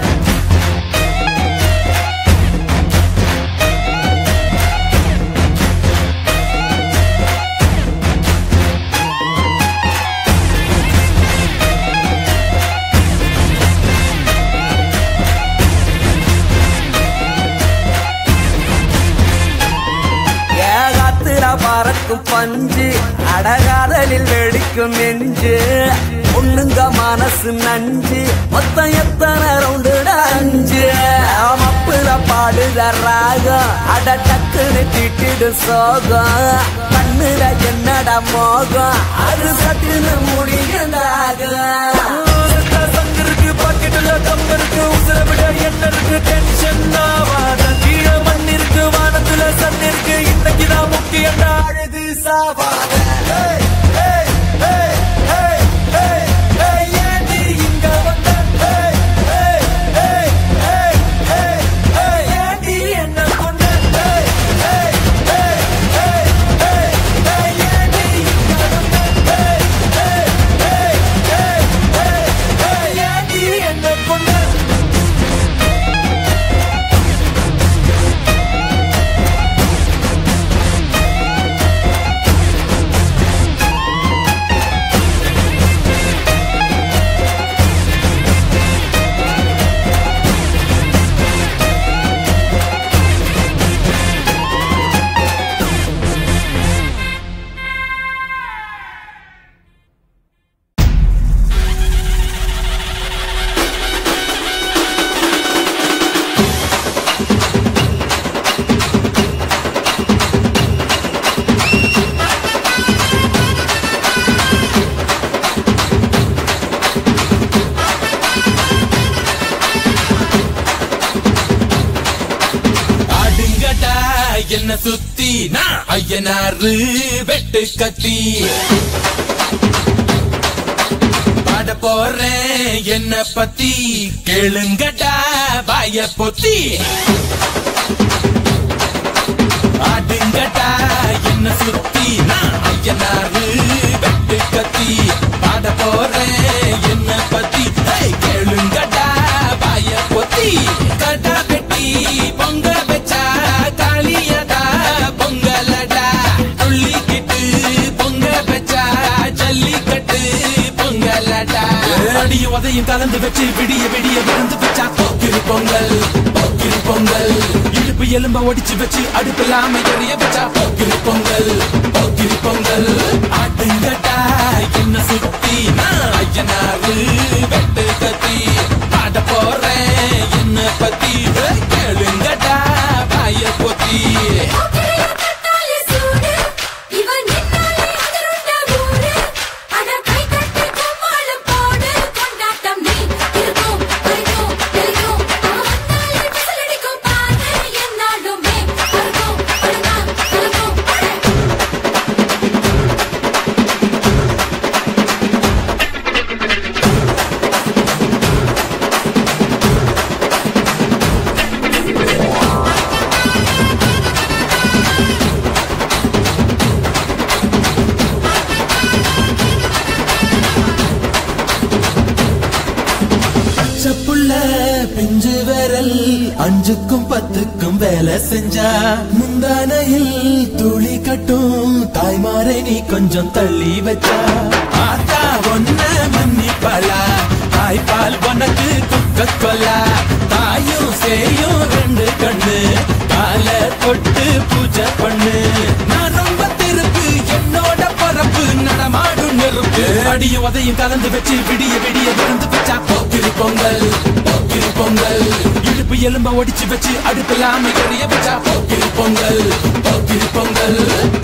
ஏகாத்திர பறக்கும் பஞ்சு அடகாதலில் வெடிக்கும் நெஞ்சு ஒண்ணுங்க மனசு நஞ்சு மொத்தம் எத்தனை ரவுண்டுட அஞ்சு மப்புல பாடுத ராகம் அட டக்குன்னு திட்டிடு சோகம் கண்ணுல என்னட மோகம் அது சட்டுன்னு முடியுண்டாகும் இருக்கு பாக்கெட்டுல தம் இருக்கு உசுர விட என்ன இருக்கு டென்ஷன் ஆவாத கீழே மண் இருக்கு வானத்துல சன் இருக்கு இன்னைக்குதான் முக்கியண்டா அழுது சாவாத ஏய், ஏய், ஏய், ஏய், ஏய், ஏய், ஏண்டி இங்க வந்த? ஏய், ஏய், ஏய், ஏய், ஏய், ஏய், ஏண்டி என்ன கொண்ட? ஏய், ஏய், ஏய், ஏய், ஏய், ஏய், ஏண்டி இங்க வந்த? ஏய், ஏய், ஏய், ஏய், ஏய், ஏய், ஏண்டி என்ன கொண்ட? ஆடுங்கடா என்ன சுத்தி நான் ஐயனாரு வெட்டு கத்தி பாட போறேன் என்ன பத்தி கேளுங்கடா வாய பொத்தி ஆடுங்கடா என்ன சுத்தி நான் ஐயனாரு வெட்டு கத்தி பாட போறேன் என்ன பத்தி ஏய், கேளுங்கடா வாய பொத்தி கலந்து வச்சு விடிய விடிய விருந்து வச்சா போக்கிரி பொங்கல் போக்கிரி பொங்கல் இடுப்பு எலும்ப ஒடிச்சு வச்சு அடுப்பில்லாம எரிய வச்சா போக்கிரி பொங்கல் போக்கிரி பொங்கல் ஆட்டுங்கட்டா என்ன சுத்தி நான் ஐயனாரு வெட்டு கத்தி பாட போறேன் என்ன பத்தி கேளுங்கடா பாய பொத்தி பச்சப்புள்ள பிஞ்சு விரல் அஞ்சுக்கும் பத்துக்கும் வேலை செஞ்சா முந்தானையில் துளி கட்டும் தாய்மாரை நீ கொஞ்சம் தள்ளி வச்சா ஆத்தா ஒன்ன மன்னிப்பலா தாய்ப்பால் உனக்கு குக்க கொல்லா தாயும் சேயும் ரெண்டு கண்ணு கால தொட்டு பூஜை பண்ணு நான் ரொம்ப திருப்பு என்னோட பரப்பு நடமாடும் நெருப்பு அடியும் உதையும் கலந்து வச்சு விடிய விடிய விருந்து வச்சா போக்கிரி பொங்கல் போக்கிரி பொங்கல் இடுப்பு எலும்ப ஒடிச்சு வச்சு அடுப்பில்லாம எரிய வச்சா போக்கிரி பொங்கல் போக்கிரி பொங்கல்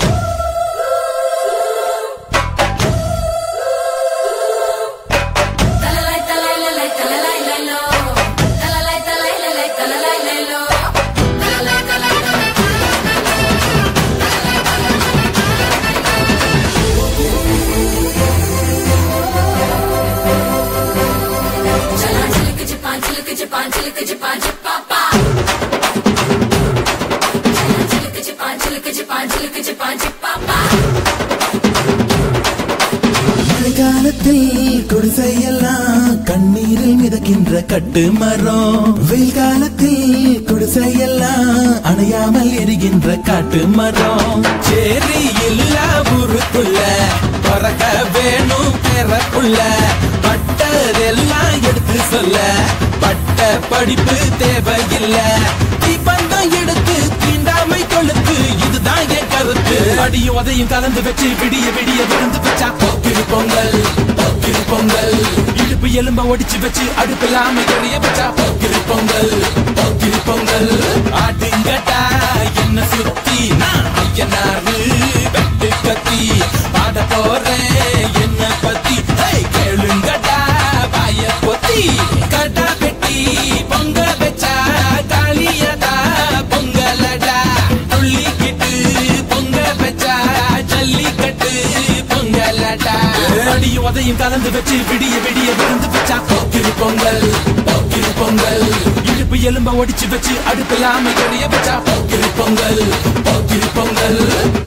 மழைக்காலத்தில் குடிசையெல்லாம் கண்ணீரில் மிதக்கின்ற கட்டு மரம் வெயில் காலத்தில் குடிசையெல்லாம் அணையாமல் எரிகின்ற காட்டு மரம் சேரி எல்லா ஊருக்குள்ள பறக்க வேணும் பிறப்புள்ள பட்டதெல்லாம் எடுத்து சொல்ல பட்ட படிப்பு தேவையில்லை தீபந்தம் எடுத்து தீண்டாமை கொழுத்து இதுதான் என் கருத்து அடியும் உதையும் கலந்து வச்சு விடிய விடிய விருந்து வச்சா போக்கிரி பொங்கல் போக்கிரி பொங்கல் இடுப்பு எலும்ப ஒடிச்சு வச்சு அடுப்பில்லாம எரிய வச்சா போக்கிரி பொங்கல் போக்கிரி பொங்கல் ஆட்டுங்கட்டா என்ன சுத்தி நான் ஐயனாரு வெட்டு கத்தி பாட போறேன் என்ன பத்தி ஹே, கேளுங்கடா வாய பொத்தி கடா பெட்டி பொங்க வச்சா காளியடா பொங்கலடா துள்ளிக்கிட்டு பொங்க வச்சா ஜல்லிக்கட்டு பொங்கலடா அடியும் உதையும் கலந்து வச்சு விடிய விடிய விருந்து வச்சா போக்கிரி பொங்கல் போக்கிரி பொங்கல் இடுப்பு எலும்ப ஒடிச்சு வச்சு அடுப்பில்லாம எரிய வச்சா போக்கிரி பொங்கல் போக்கிரி பொங்கல்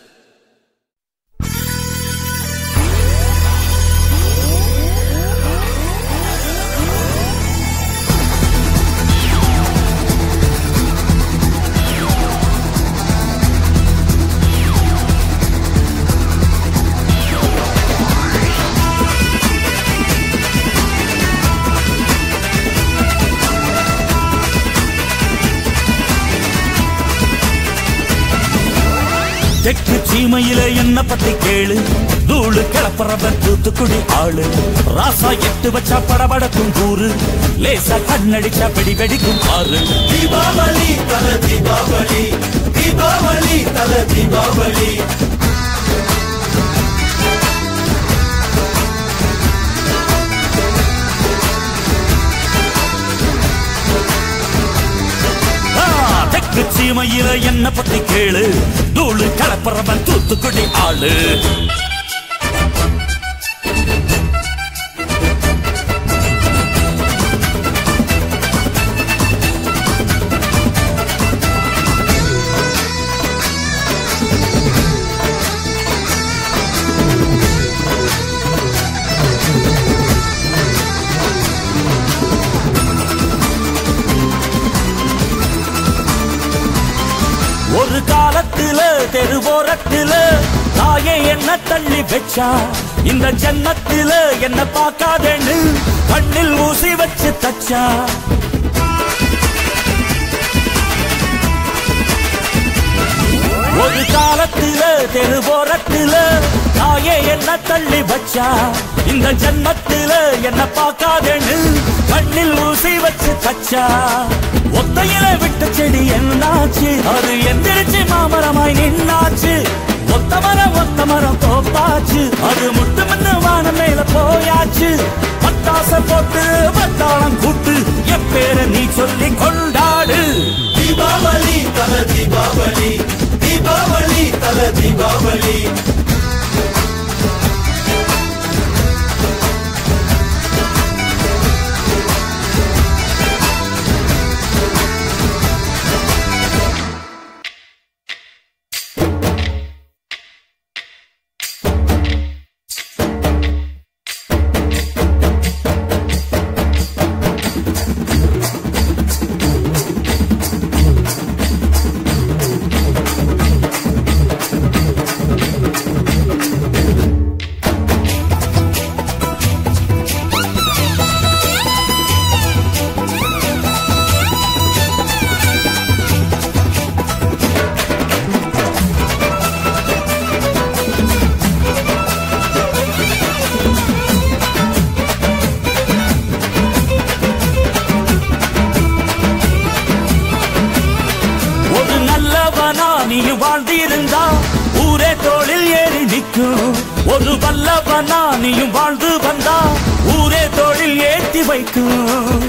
தெற்கு சீமையில என்ன பத்தி கேளு தூளு கிளப்புறவன் தூத்துக்குடி ஆளு ராசா எட்டு வச்சா படபடக்கும் கூறு லேசா கண்ணடிச்சா வெடி வெடிக்கும் ஆறு தீபாவளி தல தீபாவளி தீபாவளி தல தீபாவளி ஆ, தெற்கு சீமையில என்ன பத்தி கேளு தூளு கிளப்புறவன் தூத்துக்குடி ஆளு ஒரு காலத்துல தெருவோரத்துல தாயே என்ன தள்ளி வச்சா இந்த ஜன்னத்தில என்ன பார்க்காதேன்னு கண்ணில் ஊசி வச்சு தச்சா ஒரு காலத்தில தெருவோரத்தில தாயே என்ன தள்ளி வச்சா இந்த ஜன்மத்தில என்ன பார்க்காதேன்னு கண்ணில் ஊசி வச்சு தச்சா ஒத்தையில விட்ட செடி என்னாச்சு அது எந்திரிச்சு மாமரமாய் நின்னாச்சு ஒத்த மரம் ஒத்த மரம் தோப்பாச்சு அது முட்டு முன்னு வானம் மேல போயாச்சு பட்டாச போட்டு பட்டாளம் கூட்டு என் பேரை நீ சொல்லி கொண்டாடு தீபாவளி தல தீபாவளி தீபாவளி தல தீபாவளி ஒரு நல்லவனா நீ வாழ்ந்திருந்தா ஊரே தோளில் ஏறி நிற்கும் ஒரு வல்லவனா நீயும் வாழ்ந்து வந்தா ஊரே தோளில் ஏற்றி வைக்கும்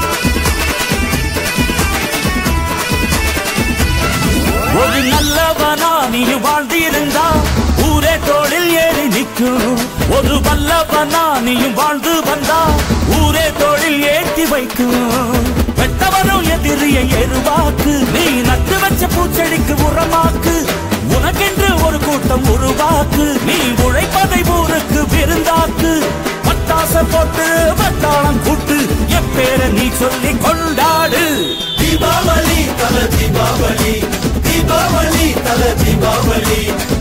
ஒரு நல்லவனா நீ வாழ்ந்திருந்தா ஊரே தோளில் ஏறி நிற்கும் ஒரு வல்லவனா நீயும் வாழ்ந்து வந்தா ஊரே தோளில் ஏற்றி வைக்கும் வெட்டவரும் எதிரியை எருவாக்கு நீ நட்டு வச்ச பூச்செடிக்கு உரமாக்கு உனக்கென்று ஒரு கூட்டம் உருவாக்கு நீ உழைப்பதை ஊருக்கு விருந்தாக்கு பட்டாச போட்டு வட்டாளம் கூட்டு என் பேரை நீ சொல்லி கொண்டாடு தீபாவளி தல தீபாவளி தீபாவளி தல தீபாவளி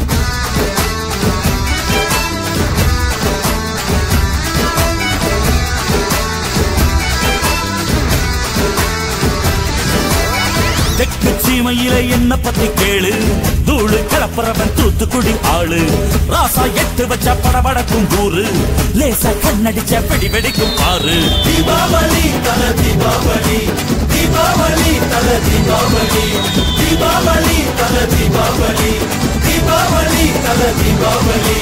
தெற்கு சீமையில என்ன பத்தி கேளு தூளு கிளப்புறவன் தூத்துக்குடி ஆளு ராசா எட்டு வச்ச படபடக்கும் கூறு லேசா கண்ணடிச்ச வெடி வெடிக்கும் பாரு தீபாவளி தல தீபாவளி தீபாவளி தல தீபாவளி தீபாவளி தல தீபாவளி தீபாவளி தல தீபாவளி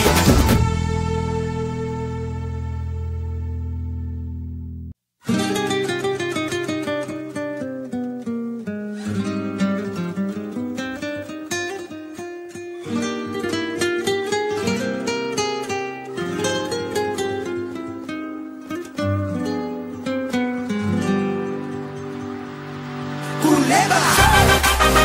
Culebra.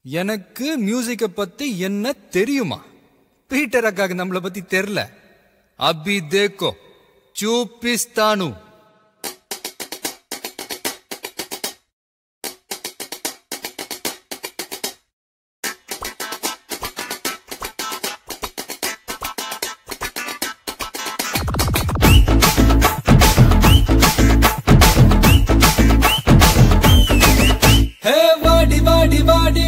எனக்கு மியூசிக்கை பத்தி என்ன தெரியுமா பீட்டர் அக்காக்கு நம்மளை பத்தி தெரியல அபி தேக்கோ சூப்பிஸ்தானு ஹே வாடி வாடி வாடி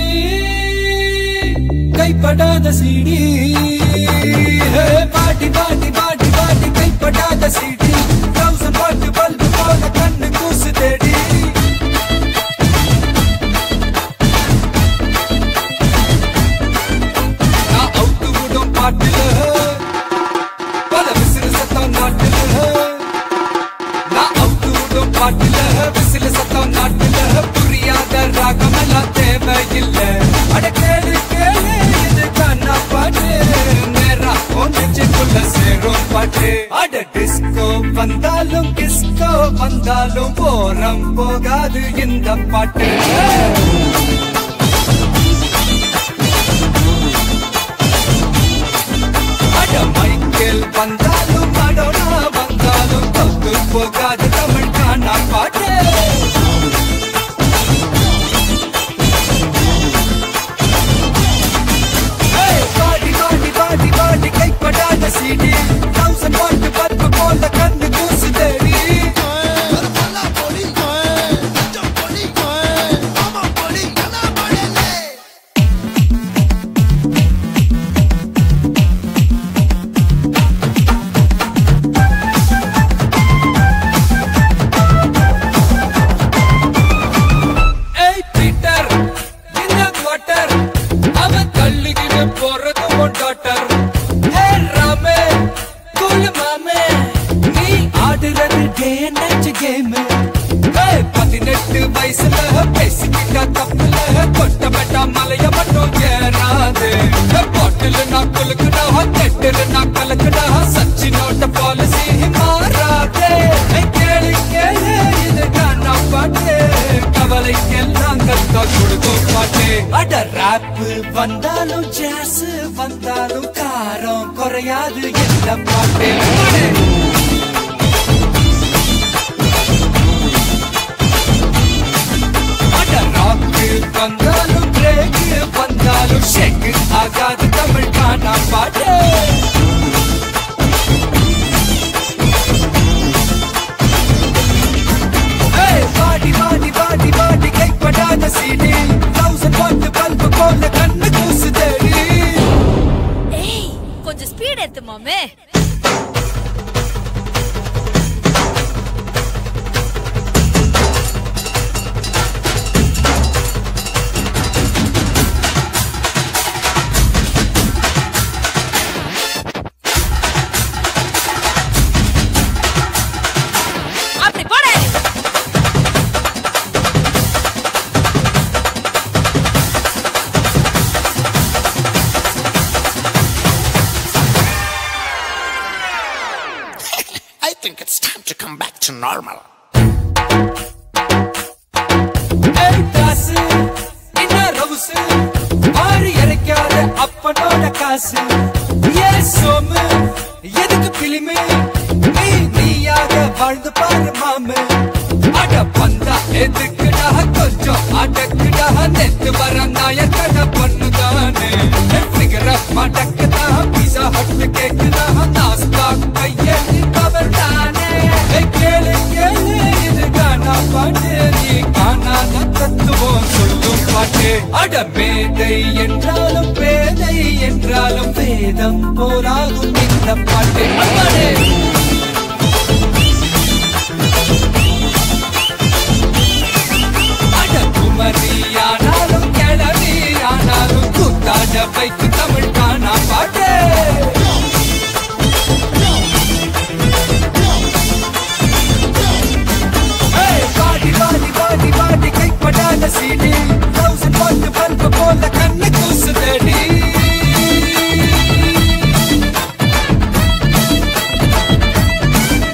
கைப்படாத சீடி ஹே வாடி வாடி வாடி வாடி கைப்படாத சீடி தௌசண்ட் வாட்டு பல்பு போல கண்ணு கூசு தேடி நான் அவுத்து விடும் பாட்டுல பல விசிறு சத்தம் நாட்டுல நான் அவுத்து விடும் பாட்டுல விசிறு சத்தம் நாட்டுல புரியாத ராகமெல்லாம் தேவையில்லை அட கேளு கேளு இது கண்ணா பாட்டு நேரா ஒன்றுக்குள்ள சேரும் பாட்டு அட டிஸ்கோ வந்தாலும் டிஸ்கோ வந்தாலும் போரம் போகாது இந்த பாட்டு அட மைக்கேல் வந்தாலும் மடோனா வந்தாலும் தொத்து போகாது தமிழ் காணா பாட்டு ஏய், பாடி பாடி பாடி பாடி கைப்படாத சீடி தௌசண்ட் பாட்டு பத்து போல கண்ணு கூசு தேடி ஏய் பீட்டர் இந்த குவார்ட்டர் அவன் தள்ளிக்கிட்டு போறது உன் டாட்டர் ஹே ராமே கூல் மாமே நீ ஆடுறது டே நைட் கேம் பதினெட்டு வயசுல பேசிக்கிட்டா தப்புல கொட்டப்பட்டா மலைய மட்டும் ஏறாது பாட்டில் நான் குலுக்குடா தெட்டில் நான் கலக்குடா சச்சினோட பாலிசி மாறாதே ஏய், கேளு கேளு இது காணா பாட்டு கவலைக்கெல்லாம் கத்தா கொடுக்கும் பாட்டு அட ராப் வந்தாலும் ஜாஸ் வந்தாலும் காரம் குறையாது இந்த பாட்டு பாடு. அட ராக் வந்தாலும் பிரேக் வந்தாலும் ஷேக் ஆகாது தமிழ் காணா பாட்டு ஏய், வாடி வாடி வாடி வாடி கைப்படாத சீடி தௌசண்ட் வாட்டு பல்பு போல கண்ணு கூசு தேடி ஏய் கொஞ்சம் ஸ்பீட் ஏத்து மாமே அப்படி போடு I think it's time to come back to normal. ஏய் காசு என்ன ரவுசு ஆறு இறைக்காத அப்பனோட காசு ஏ சோமு எதுக்கு பிலிமு நீ நீயாக வாழ்ந்து பாரு மாமு அட பந்தா எதுக்குடா கொஞ்சம் அடக்குடா நெத்து வர நாயக்கட பொண்ணுதானே ஃபிகர மடக்குதா பீஸா ஹட் கேக்குதா நாஸ்தா கையெழுதி கவர் தானே ஏய், கேளு கேளு இது காணா பாட்டு நீ காணாத தத்துவம் சொல்லும் பாட்டு அட மேதை என்றாலும் பேதை என்றாலும் வேதம் போராகும் இந்த பாட்டு அம்மாடே அட குமரியானாலும் கிளவியானாலும் கூத்தாட வைக்கு தமிழ் காணா பாட்டு ஏய், பாடி பாடி பாடி பாடி கைப்படாத சீடி தௌசண்ட் பாட்டு பல்பு போல கண்ணு கூசு தேடி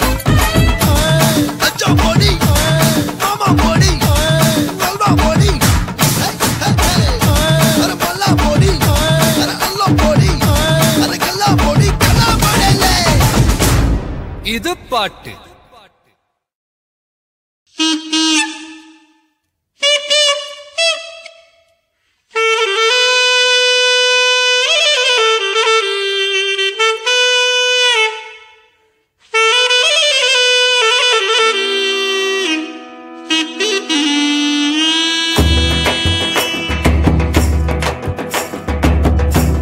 Acha body, mama body, Galva body. பாட்டு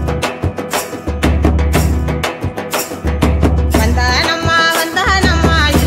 வந்தானம்மா வந்தானம்மா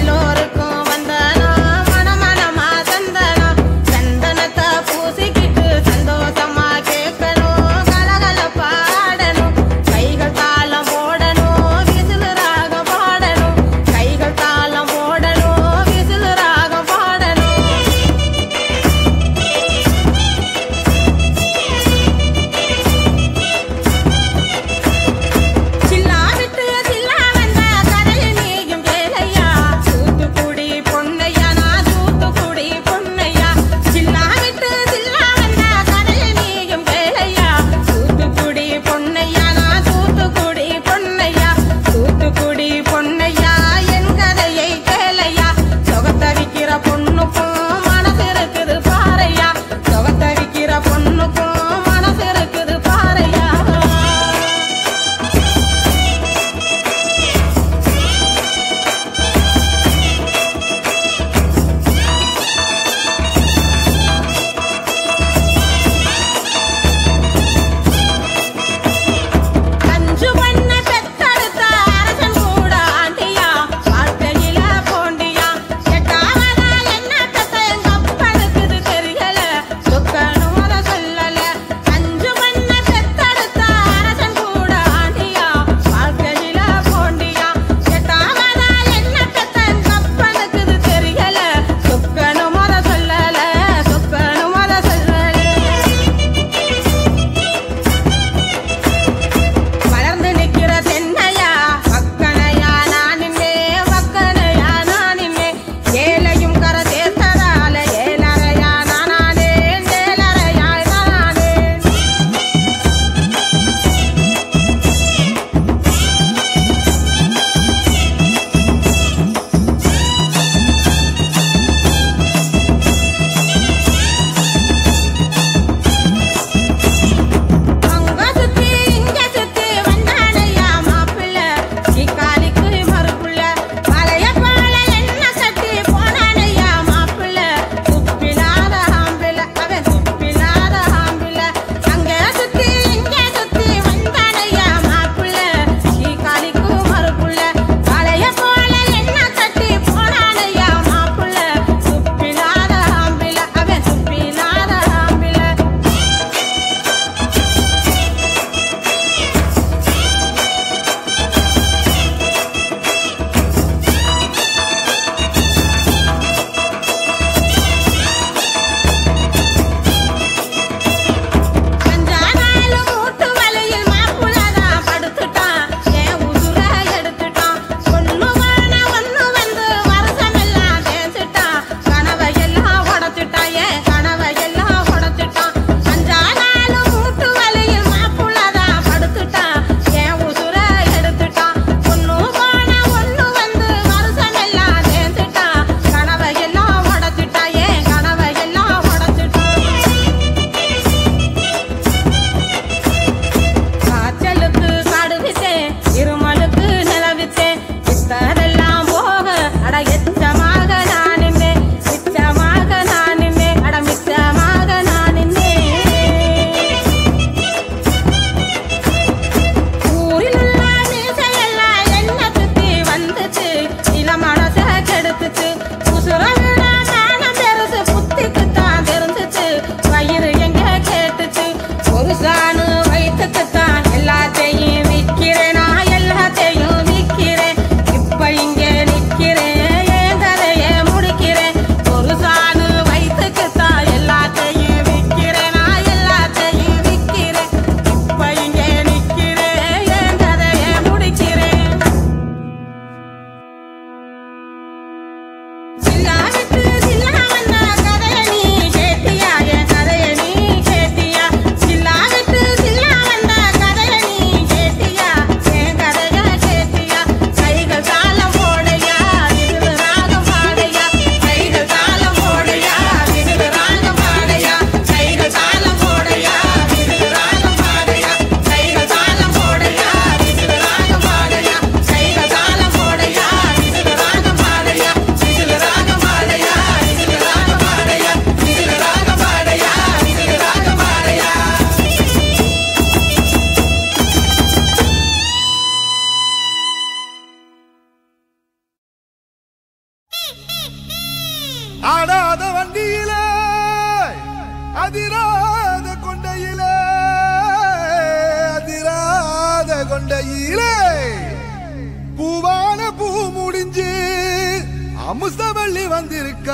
அமுசவள்ளி வந்திருக்கா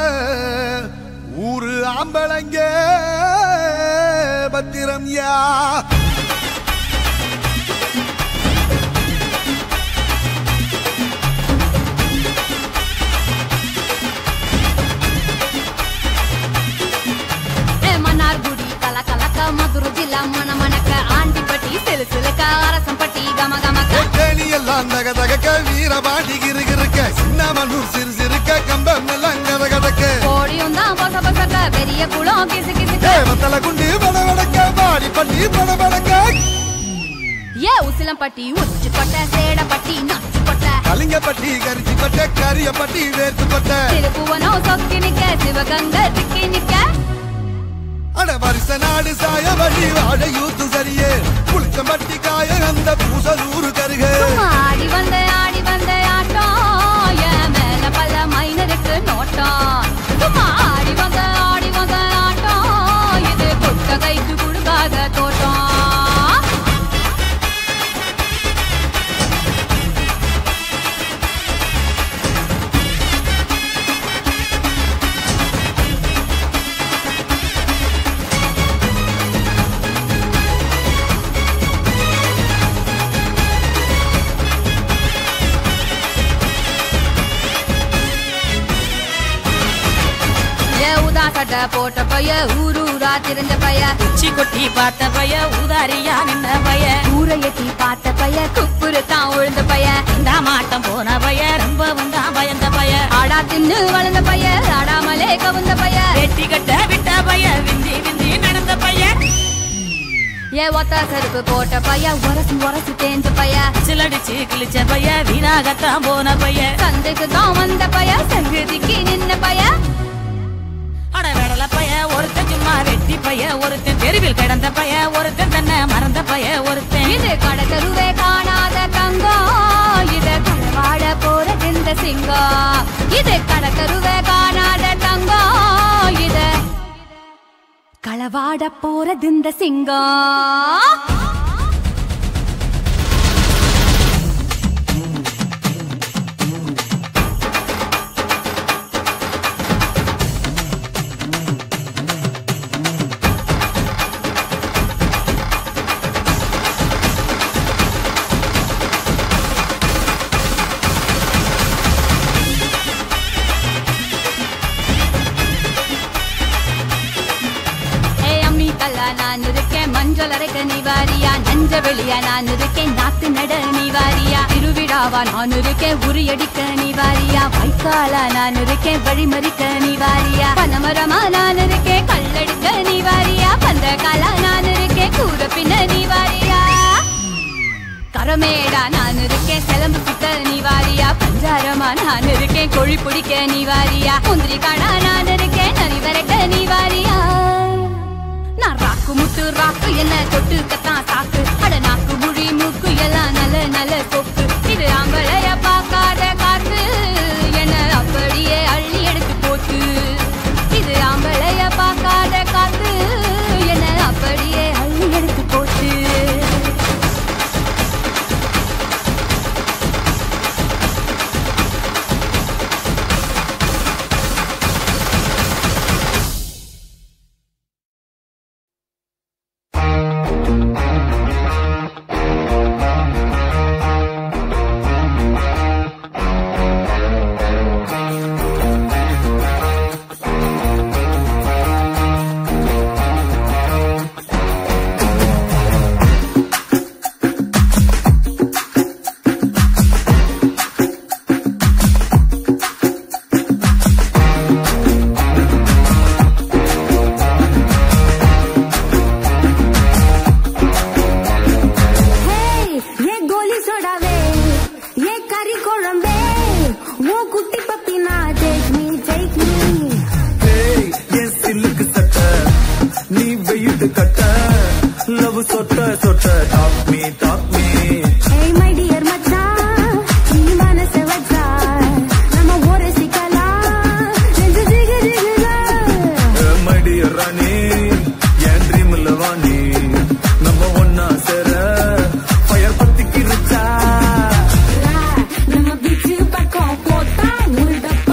ஊரு ஆம்பளங்க பத்திரம் யா ఏ మన్నార్గుడి కల కలక మధుర జిల్లా మన మనక ఆంటిపట్టి సిలుసిలక அரசம்பட்டி గమ గమక தேனி எல்லாம் தக தகக்க வீரபாண்டி கிருகிருக்க சின்னமனூர் சிறு சிறுக்க கம்பம் எல்லாம் கத கதக்க கோடியும் தான் பொச பொசக்க பெரிய குளம் கிசு கிசுக்க தேவத்தல குண்டு பட வடக்க பாடி பட்டி பட வடக்க ஏ உசிலம்பட்டி உச்சி கொட்ட சேடப்பட்டி நச்சு கொட்ட கலிங்கப்பட்டி கரிச்சி பட்ட கரியப்பட்டி வேர்த்து பட்ட திருப்புவனம் சொக்கி நிக்க சிவகங்க திக்கி நிக்க அட வருஷ நாடு சாய வழி வாழ யூத்து சரியே புளிச்சம்பட்டி காய அந்த பூசலூரு கருக சும்மா ஆடி வந்த ஆடி வந்த ஆட்டம் என் மேல பல மைனருக்கு நோட்டம் சும்மா ஆடி வந்த ஆடி வந்த ஆட்டம் இது கொட்ட கைக்கு கொடுக்காத தோட்டம் ஏ ஊதா சட்டை போட்ட பைய ஊரு ஊரா திரிஞ்ச பைய உச்சி கொட்டி பார்த்த பைய ஊதாரியா நின்ன பைய ஊரை எட்டி பார்த்த பைய குப்புரு தான் உழுந்த பைய இந்த மாட்டம் போன பைய ரொம்ப வந்தா பயந்த பைய ஆடா தின்னு வளர்ந்த பைய ஆடாமலே கவுந்த பைய வெட்டி கட்ட விட்ட பைய விந்தி விந்தி நடந்த பைய ஏ ஒத்த செருப்பு போட்ட பைய உரசி உரசி தேஞ்ச பைய சிலடிச்சு கிழிச்ச பைய வீணாகத்தான் போன பைய சந்தைக்கு தான் வந்த பைய சங்கதிக்கு நின்ன பைய அட வெடல பைய ஒருத்தன் சும்மா வெட்டி பைய ஒருத்தன் தெருவில் கிடந்த பைய ஒருத்தன் தன்னை மறந்த பைய ஒருத்தன் இது கடை தெருவே காணாத தங்கம் இது களவாட போறது இந்த சிங்கம் இது கடை தெருவே காணாத தங்கம் இது களவாட போறது இந்த சிங்கம் ஏ அம்மி கல்லா நான் இருக்கேன் மஞ்சள் அரைக்க நீ வாரியா நஞ்ச வெளியா நான் இருக்கேன் நாத்து நட நீ வாரியா திருவிழாவா நான் இருக்கேன் உரியடிக்க நீ வாரியா வைக்காலா நான் இருக்கேன் வழிமறிக்க நீ வாரியா பனமரமா நான் இருக்கேன் கல்லடிக்க நீ வாரியா பந்த காலா நான் இருக்கேன் கூற பின்ன நீ வாரியா கரமேடா நான் இருக்கேன் சிலம்பு சுத்த நீ வாரியா பஞ்சாரமா நான் இருக்கேன் கோழி பிடிக்க நீ வாரியா முந்திரி காடா நான் இருக்கேன் நரி வரைக்க நீ வாரியா நான் ராக்கு முட்டு ராக்கு என்ன தொட்டுக்கத்தான் சாக்கு அட நாக்கு முழி மூக்கு எல்லாம் நல்ல நல்ல சொக்கு இது ஆம்பளைய பார்க்காத காத்து என்ன அப்படியே அள்ளி எடுத்து போட்டு இது ஆம்பளைய பார்க்காத காத்து என்ன அப்படியே அள்ளி எடுத்து போட்டு ஹேய், ஏ கோலி சோடாவே ஏ கறி குழம்பே ஓ குட்டி பப்பினா டேக் மீ டேக் மீ ஏய், என் சில்லுக்கு சட்ட நீ வெயிட்டு கட்ட லவ் சொட்ட சொட்ட டாப் மீ டாப் மீ ஏய் மை டியர் மச்சான் நீ மனச வச்சா நம்ம ஒரு சிக்கலாம் நெஞ்சு ஜிகு ஜிகுதா மடிய ராணி என் ட்ரீம்ல வாணி நம்ம ஒன்னா சேர ஃபயர் பத்தி கிரிச்சா நம்ம பீச்சு பக்கம் போட்டா முருட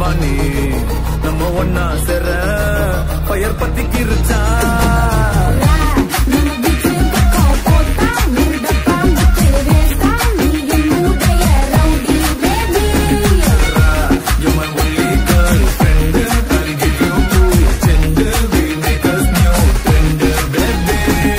வாணி நம்ம ஒன்னா சேர பயர் பத்தி கிருச்சா You're my only girlfriend. I'll give you two gender. We make us new tender, baby.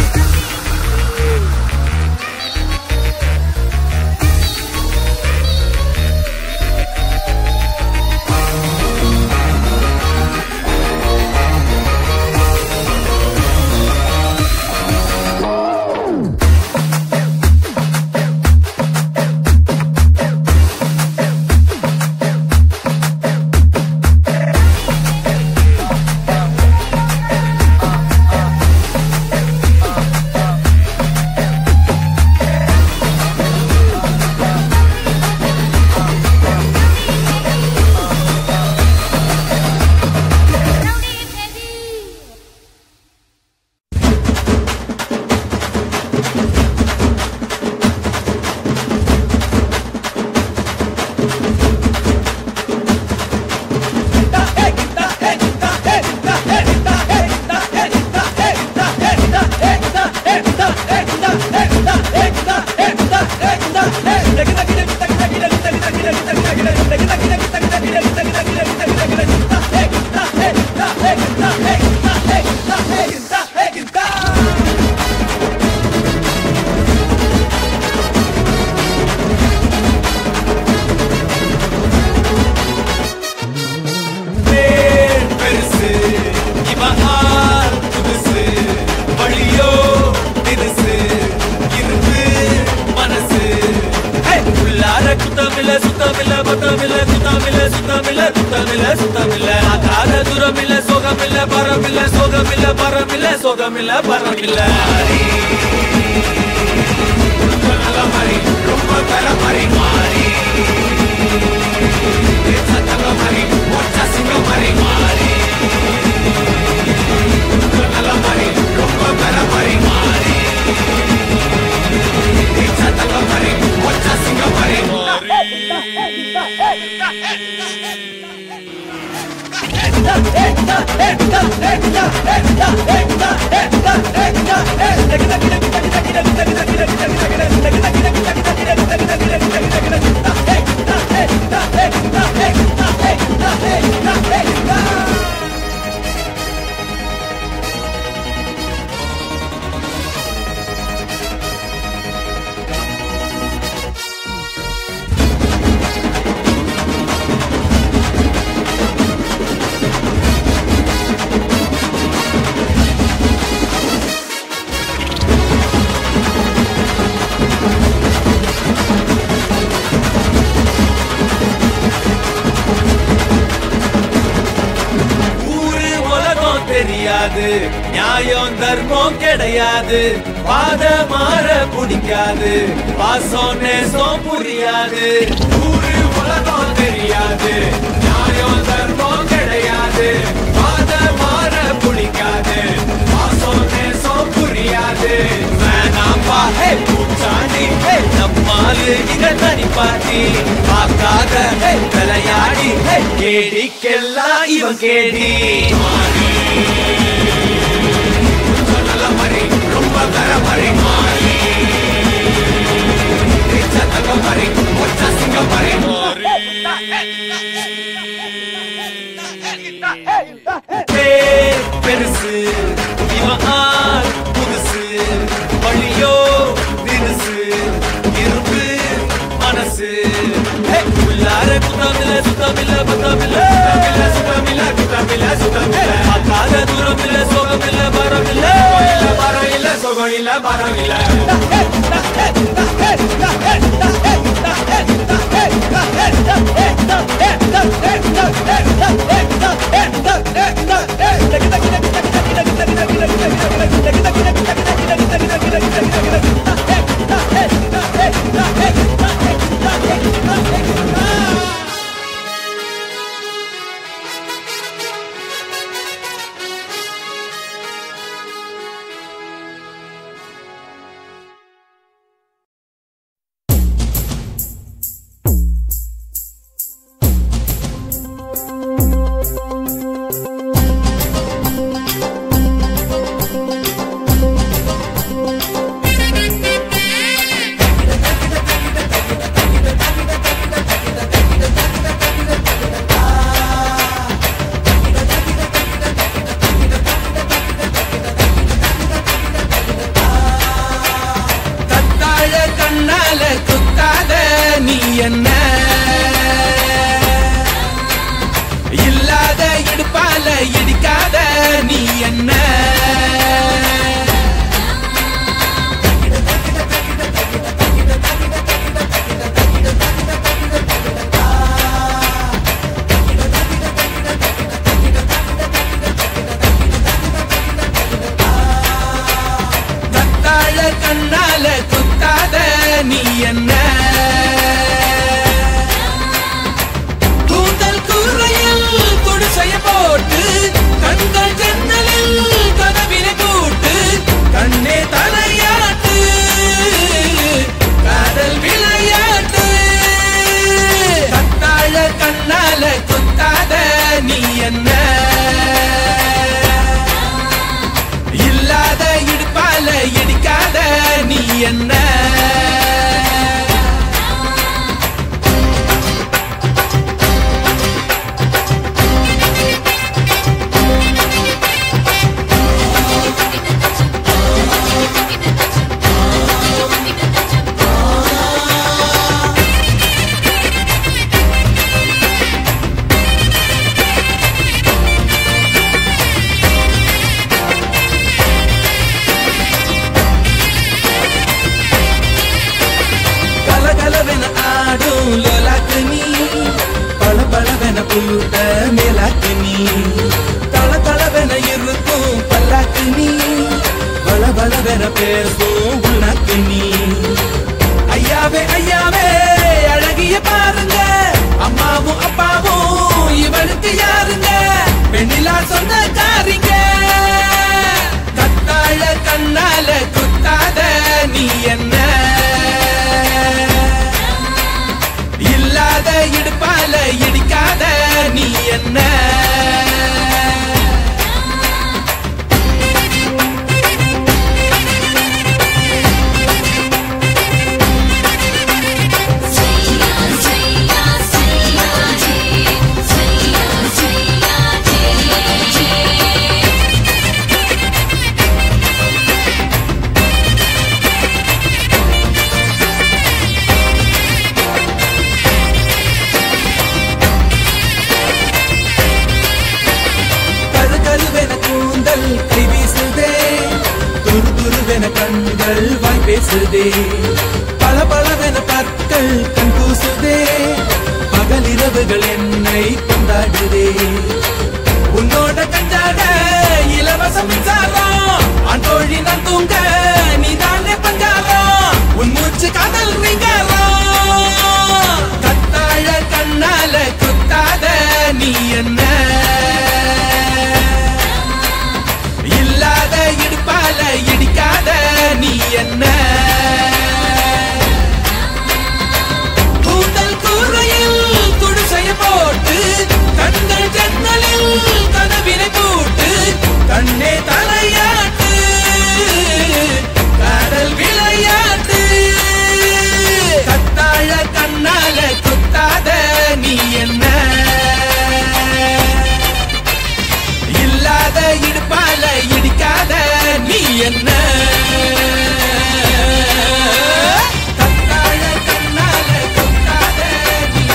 பேர் பெருசு இவன் ஆள் புதுசு வழியோ தினுசு இருப்பு மனசு ஹே! உள்ளார குத்தமில்ல சுத்தமில்ல பத்தமில்ல குத்தமில்ல சுத்தமில்ல குத்தமில்ல சுத்தமில்ல ஆகாத தூரமில்ல சோகமில்ல பரமில்ல சோகமில்ல பரமில்ல சோகமில்ல பரமில்ல நல்ல மாதிரி ரொம்ப தர மாதிரி மாறி சத்தங்க மாதிரி ஒற்ற சிங்க மாதிரி மாறி நல்ல மாதிரி ரொம்ப தர மாதிரி மாறி சத்தங்க மாதிரி ஒற்ற சிங்க மாதிரி ஊரு உலகம் தெரியாது நியாயம் தர்மம் கிடையாது பாத மாற பிடிக்காது பாசம் நேசம் புரியாது ஊரு உலகம் தெரியாது நியாயம் தர்மம் கிடையாது பாத மாற பிடிக்காது பாசம் நேசம் புரியாது வேணாம்பா ஹே பூச்சாண்டி ஹே நம்மாலு இங்க தனி பாட்டி பார்க்காத ஹே விளையாடி ஹே கேடிக்கெல்லாம் இவன் கேடி கொஞ்சம் நல்ல மாதிரி ரொம்ப தர மாதிரி மாறி தங்க மாதிரி ஒற்ற சிங்க மாதிரி பேர் பெருசு இவன் ஆள் புதுசு வழியோ தினுசு இருப்பு மனசு ஹே! உள்ளார குத்தமில்ல சுத்தமில்ல பத்தமில்ல சுத்தமில்ல சுத்தமில்ல சுத்தமில்ல பார்க்காத தூரம் இல்ல சோகம் இல்ல பரம் இல்ல பரம் இல்ல சோகம் இல்ல பரம் இல்ல நீ என்ன இல்லாத இடுப்பால இடிக்காத நீ என்ன கலகலவென ஆடும் லோலாக்கு நீ பல பலவென புல்லுட்ட மேலாக்கு நீ தள தளவென இருக்கும் பல்லாக்கு நீ பல பலவென பேசும் உள்நாக்கு நீ ஐயாவே ஐயாவே அழகிய பாருங்க அம்மாவும் அப்பாவும் இவளுக்கு யாருங்க பெண்ணிலா சொந்தக்காரிங்க கத்தாழ கண்ணால குத்தாத நீ என்ன இல்லாத இடுப்பால இடிக்காத நீ என்ன கரு கருவென கூந்தல் கை வீசுதே துரு துருவென கண்கள் வாய் பேசுதே பல பலவென பற்கள் கண் கூசுதே பகலிரவுகள் என்னை கொண்டாடுதே உன்னோட கண்டாட இலவச மின்சாரம் அன்றோழி நான் தூங்க நீதானே பஞ்சாரம் உன் மூச்சு காதல் ரீங்காரம் கத்தாழ கண்ணால குத்தாத நீ என்ன இல்லாத இடுப்பால இடிக்காத நீ என்ன கூந்தல் கூரையில் குடிசைய போட்டு கண்கள் ஜன்னலில் கனவினை போட்டு கண்ணே தலையாட்டு கடல் விளையாட்டு கத்தாழ கண்ணால குத்தாத நீ என்ன இல்லாத இடுப்பால இடிக்காத நீ என்ன கத்தாழ கண்ணால குத்தாத நீ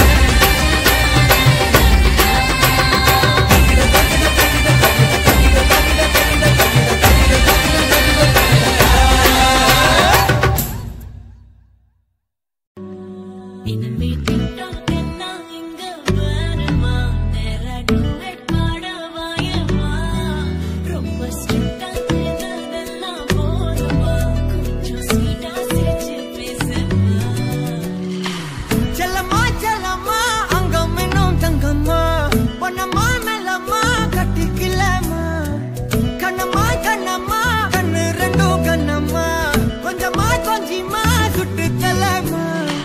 செல்லம்மா செல்லம்மா அங்கம் இன்னும் தங்கம்மா பொன்னம்மா மெல்லம்மா கட்டிக்கலம்மா கண்ணம்மா கண்ணம்மா கண்ணு ரெண்டும் கண்ணம்மா கொஞ்சமா கொஞ்சிமா சுட்டு தலம்மா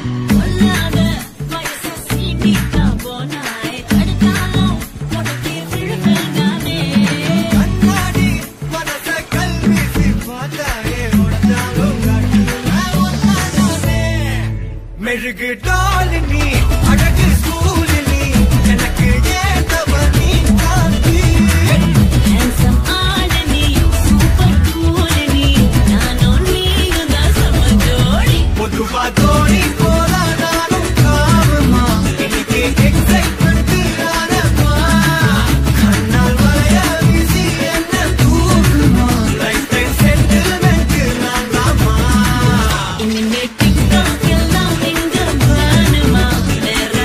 கண்ணாடி மனச கல்வீசி பார்த்தாயே உடஞ்சாலும் காட்டுல ஒன்னானே மெழுகு டாலினி அழகு சூலினி எனக்கு ஏத்தவ நீ காந்தி பொதுவா தோணி போல நானும் காமமா இன்னைக்கு எக்ஸைட்மெண்ட் ஆனமா கண்ணால் வளைய வீசி என்ன தூக்குமா லைஃப் டைம் செட்டில்மெண்ட் நான் தாமா இனிமே டிக்டாக் எல்லாம் எங்க வேணுமா வேற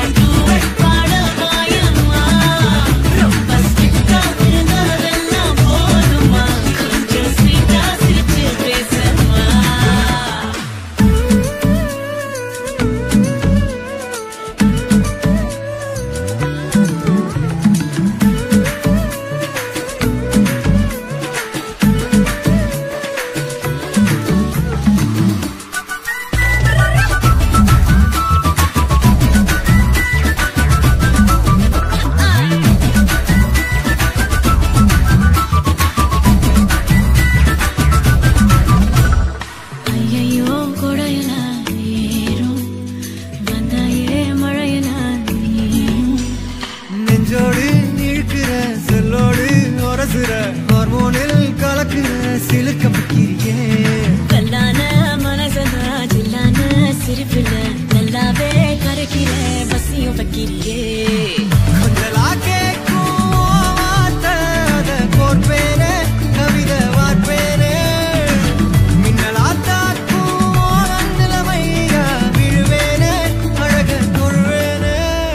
கிரியே கொஞ்சலா கேக்கும் வார்த்தை அத கோர்ப்பேனே கவிதை வார்ப்பேனே மின்னலா தாக்கும் நிலைமையா விழுவேனே அழக தொழுவேனே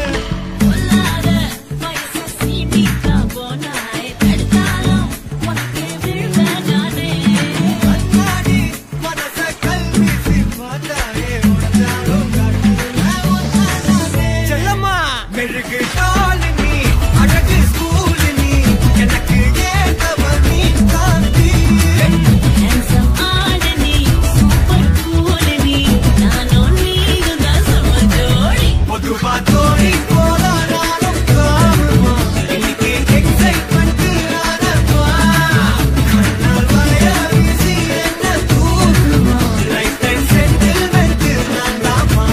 அண்ணாடி மனச கல்வி சிப்பாட்டாயே உனதாலும் செல்லம்மா மெழுகு டால் நீ அழகு ஸ்கூல் நீ எனக்கு ஏத்தவ நீ காந்தி பொதுவா தோணி போலானாலும் காணுமா இன்னைக்கு எக்ஸைட்மெண்ட் ஆனப்பா கண்ணால் வளைய வீசி என்ன தூக்குமா லைஃப் டைம் செட்டில்மெண்ட் நான் தாமா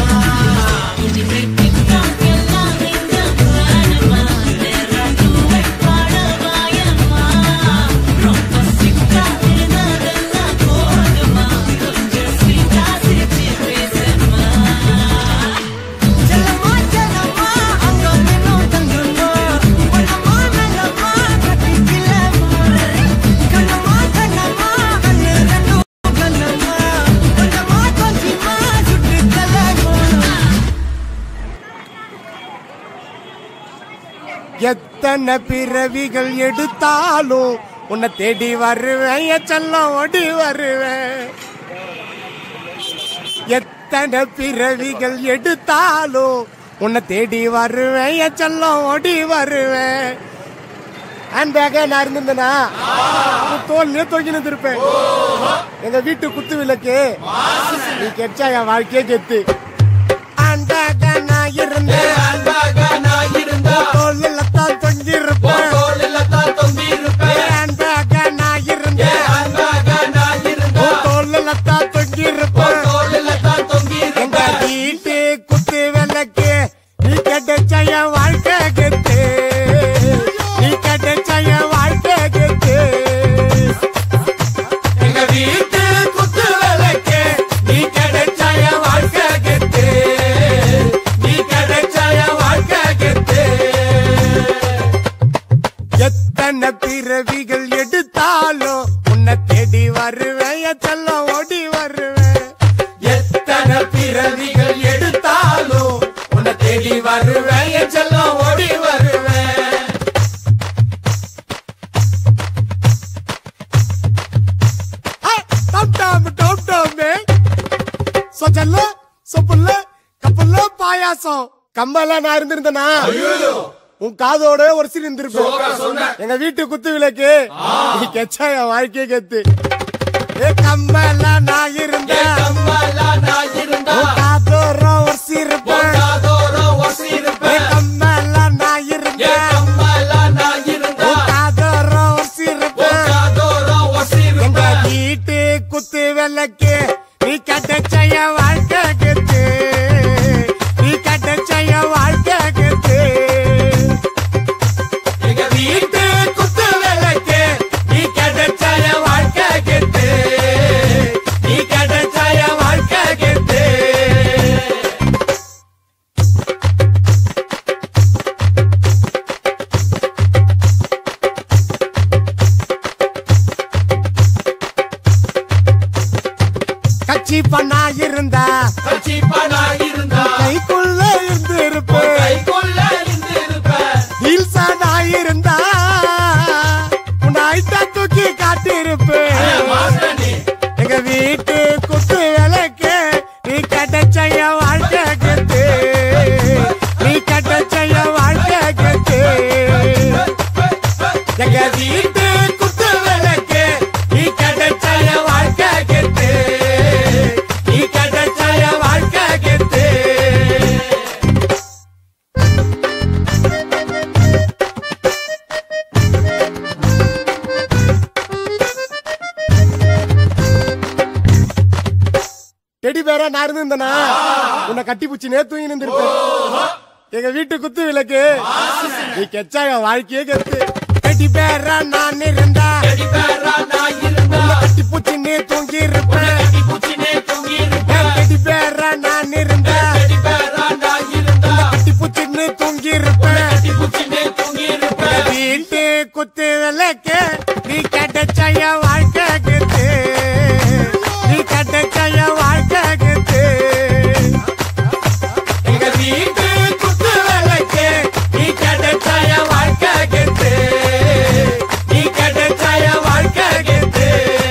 செல்லம்மா செல்லம்மா அங்க நின்னும் தங்கம்மா பொன்னம்மா நல்லம்மா கட்டிக்கலம்மா கண்ணம்மா கண்ணம்மா கண்ணு ரெண்டும் கண்ணம்மா கொஞ்சமா கொஞ்சமா சுட்டு தலம்மா எத்தனை பிறவிகள் எடுத்தாலும் உன்னை தேடி வருவேன் என் செல்லம் ஓடி வருவேன் எத்தனை பிறவிகள் எடுத்தாலும் உன்னை தேடி வருவேன் என் செல்லம் ஓடி வருவேன் ஹேண்ட் பேக்கே நான் இருந்திருந்தேனா உன் தோல்லையே தொங்கி நின்றுருப்பேன் எங்க வீட்டு குத்து விளக்கு நீ கெச்சா என் வாழ்க்கையே கெத்து ஹேண்ட் பேக்கே நான் இருந்தேன் உன் தோல்ல தான் தொங்கி இருப்பேன் ஹேண்ட் பேக்கே நான் இருந்தேன் உன் தோல்ல தான் தொங்கி இருப்பேன் எங்க வீட்டு குத்து விளக்கு நீ கிடைச்ச என் வாழ்க்கை கெத்து நீ கிடைச்ச என் வாழ்க்கை கெத்து எங்க வீட்டு குத்து விளக்கு நீ கிடைச்ச என் வாழ்க்கை கெத்து நீ கிடைச்ச என் வாழ்க்கை கெத்து எத்தனை பிறவிகள் எடுத்தாலும் உன்னை தேடி வருவேன் என் செல்லம் ஓடி வருவேன் எத்தனை பிறவிகள் எடுத்தாலும் உன்னை தேடி வருவேன் என் செல்லம் ஓடி வருவேன் டம் டம் டம் டம் சொச்சல்ல சொப்புல்ல கப்புல்ல பாயாசம் கம்பல நான் இருந்திருந்தேனா உன் காதோட ஒரு சீன் இருந்திருப்பேன் எங்க வீட்டு குத்து விளக்கு நீ கெச்சா என் வாழ்க்கையே கெத்து ஏ கம்பல நான் இருந்தேன் உன் காதோர ஒரு சீருப்பேன் ஏ கம்பல நான் இருந்தேன் உன் காதோர ஒரு சீருப்பேன் எங்க வீட்டு குத்து விளக்கு நீ கட்டச்ச என் வாழ்க்கை கெத்து நீ கட்டச்ச என் வாழ்க்கை கெத்து எங்க வீட்டு குத்து விளக்கு நீ கட்டச்ச என் வாழ்க்கை கெத்து நீ கட்டச்ச என் வாழ்க்கை கெத்து கட்சி பண்ணா இருந்தா கட்சி பண்ணா இருந்தா கைக்குள்ள இருந்து இருப்பேன் கைக்குள்ள இருந்து இருப்பேன் ஹீல்ஸா நான் இருந்தா உன்னை ஐட்டா தூக்கி காட்டி இருப்பேன் எங்க வீட்டு குத்து விளக்கு நீ கட்டச்ச என் வாழ்க்கை கெத்து நீ கட்டச்ச என் வாழ்க்கை கெத்து எங்க வீட்டு குத்து விளக்கு நீ கட்டச்ச என் வாழ்க்கை கெத்து நீ கட்டச்ச என் வாழ்க்கை கெத்து டெடி பேரா நான் இருந்திருந்தனா உன்னை கட்டி பூச்சி நேத்து இருந்திருப்பேன் எங்க வீட்டு குத்து விளக்கு நீ கெச்சா என் வாழ்க்கையே கெத்து டெடி பேரா நான் இருந்தா உன்னை கட்டி பூச்சி நீ தூங்கி இருப்பேன் டெடி பேரா நான் இருந்தா உன்னை கட்டி பூச்சி நீ குத்து விளக்கு நீ கிடைச்ச என் வாழ்க்கை கெத்து நீ கிடைச்ச என் வாழ்க்கை கெத்து எங்க வீட்டு குத்து விளக்கு நீ கிடைச்ச என் வாழ்க்கை கெத்து நீ கிடைச்ச என் வாழ்க்கை கெத்து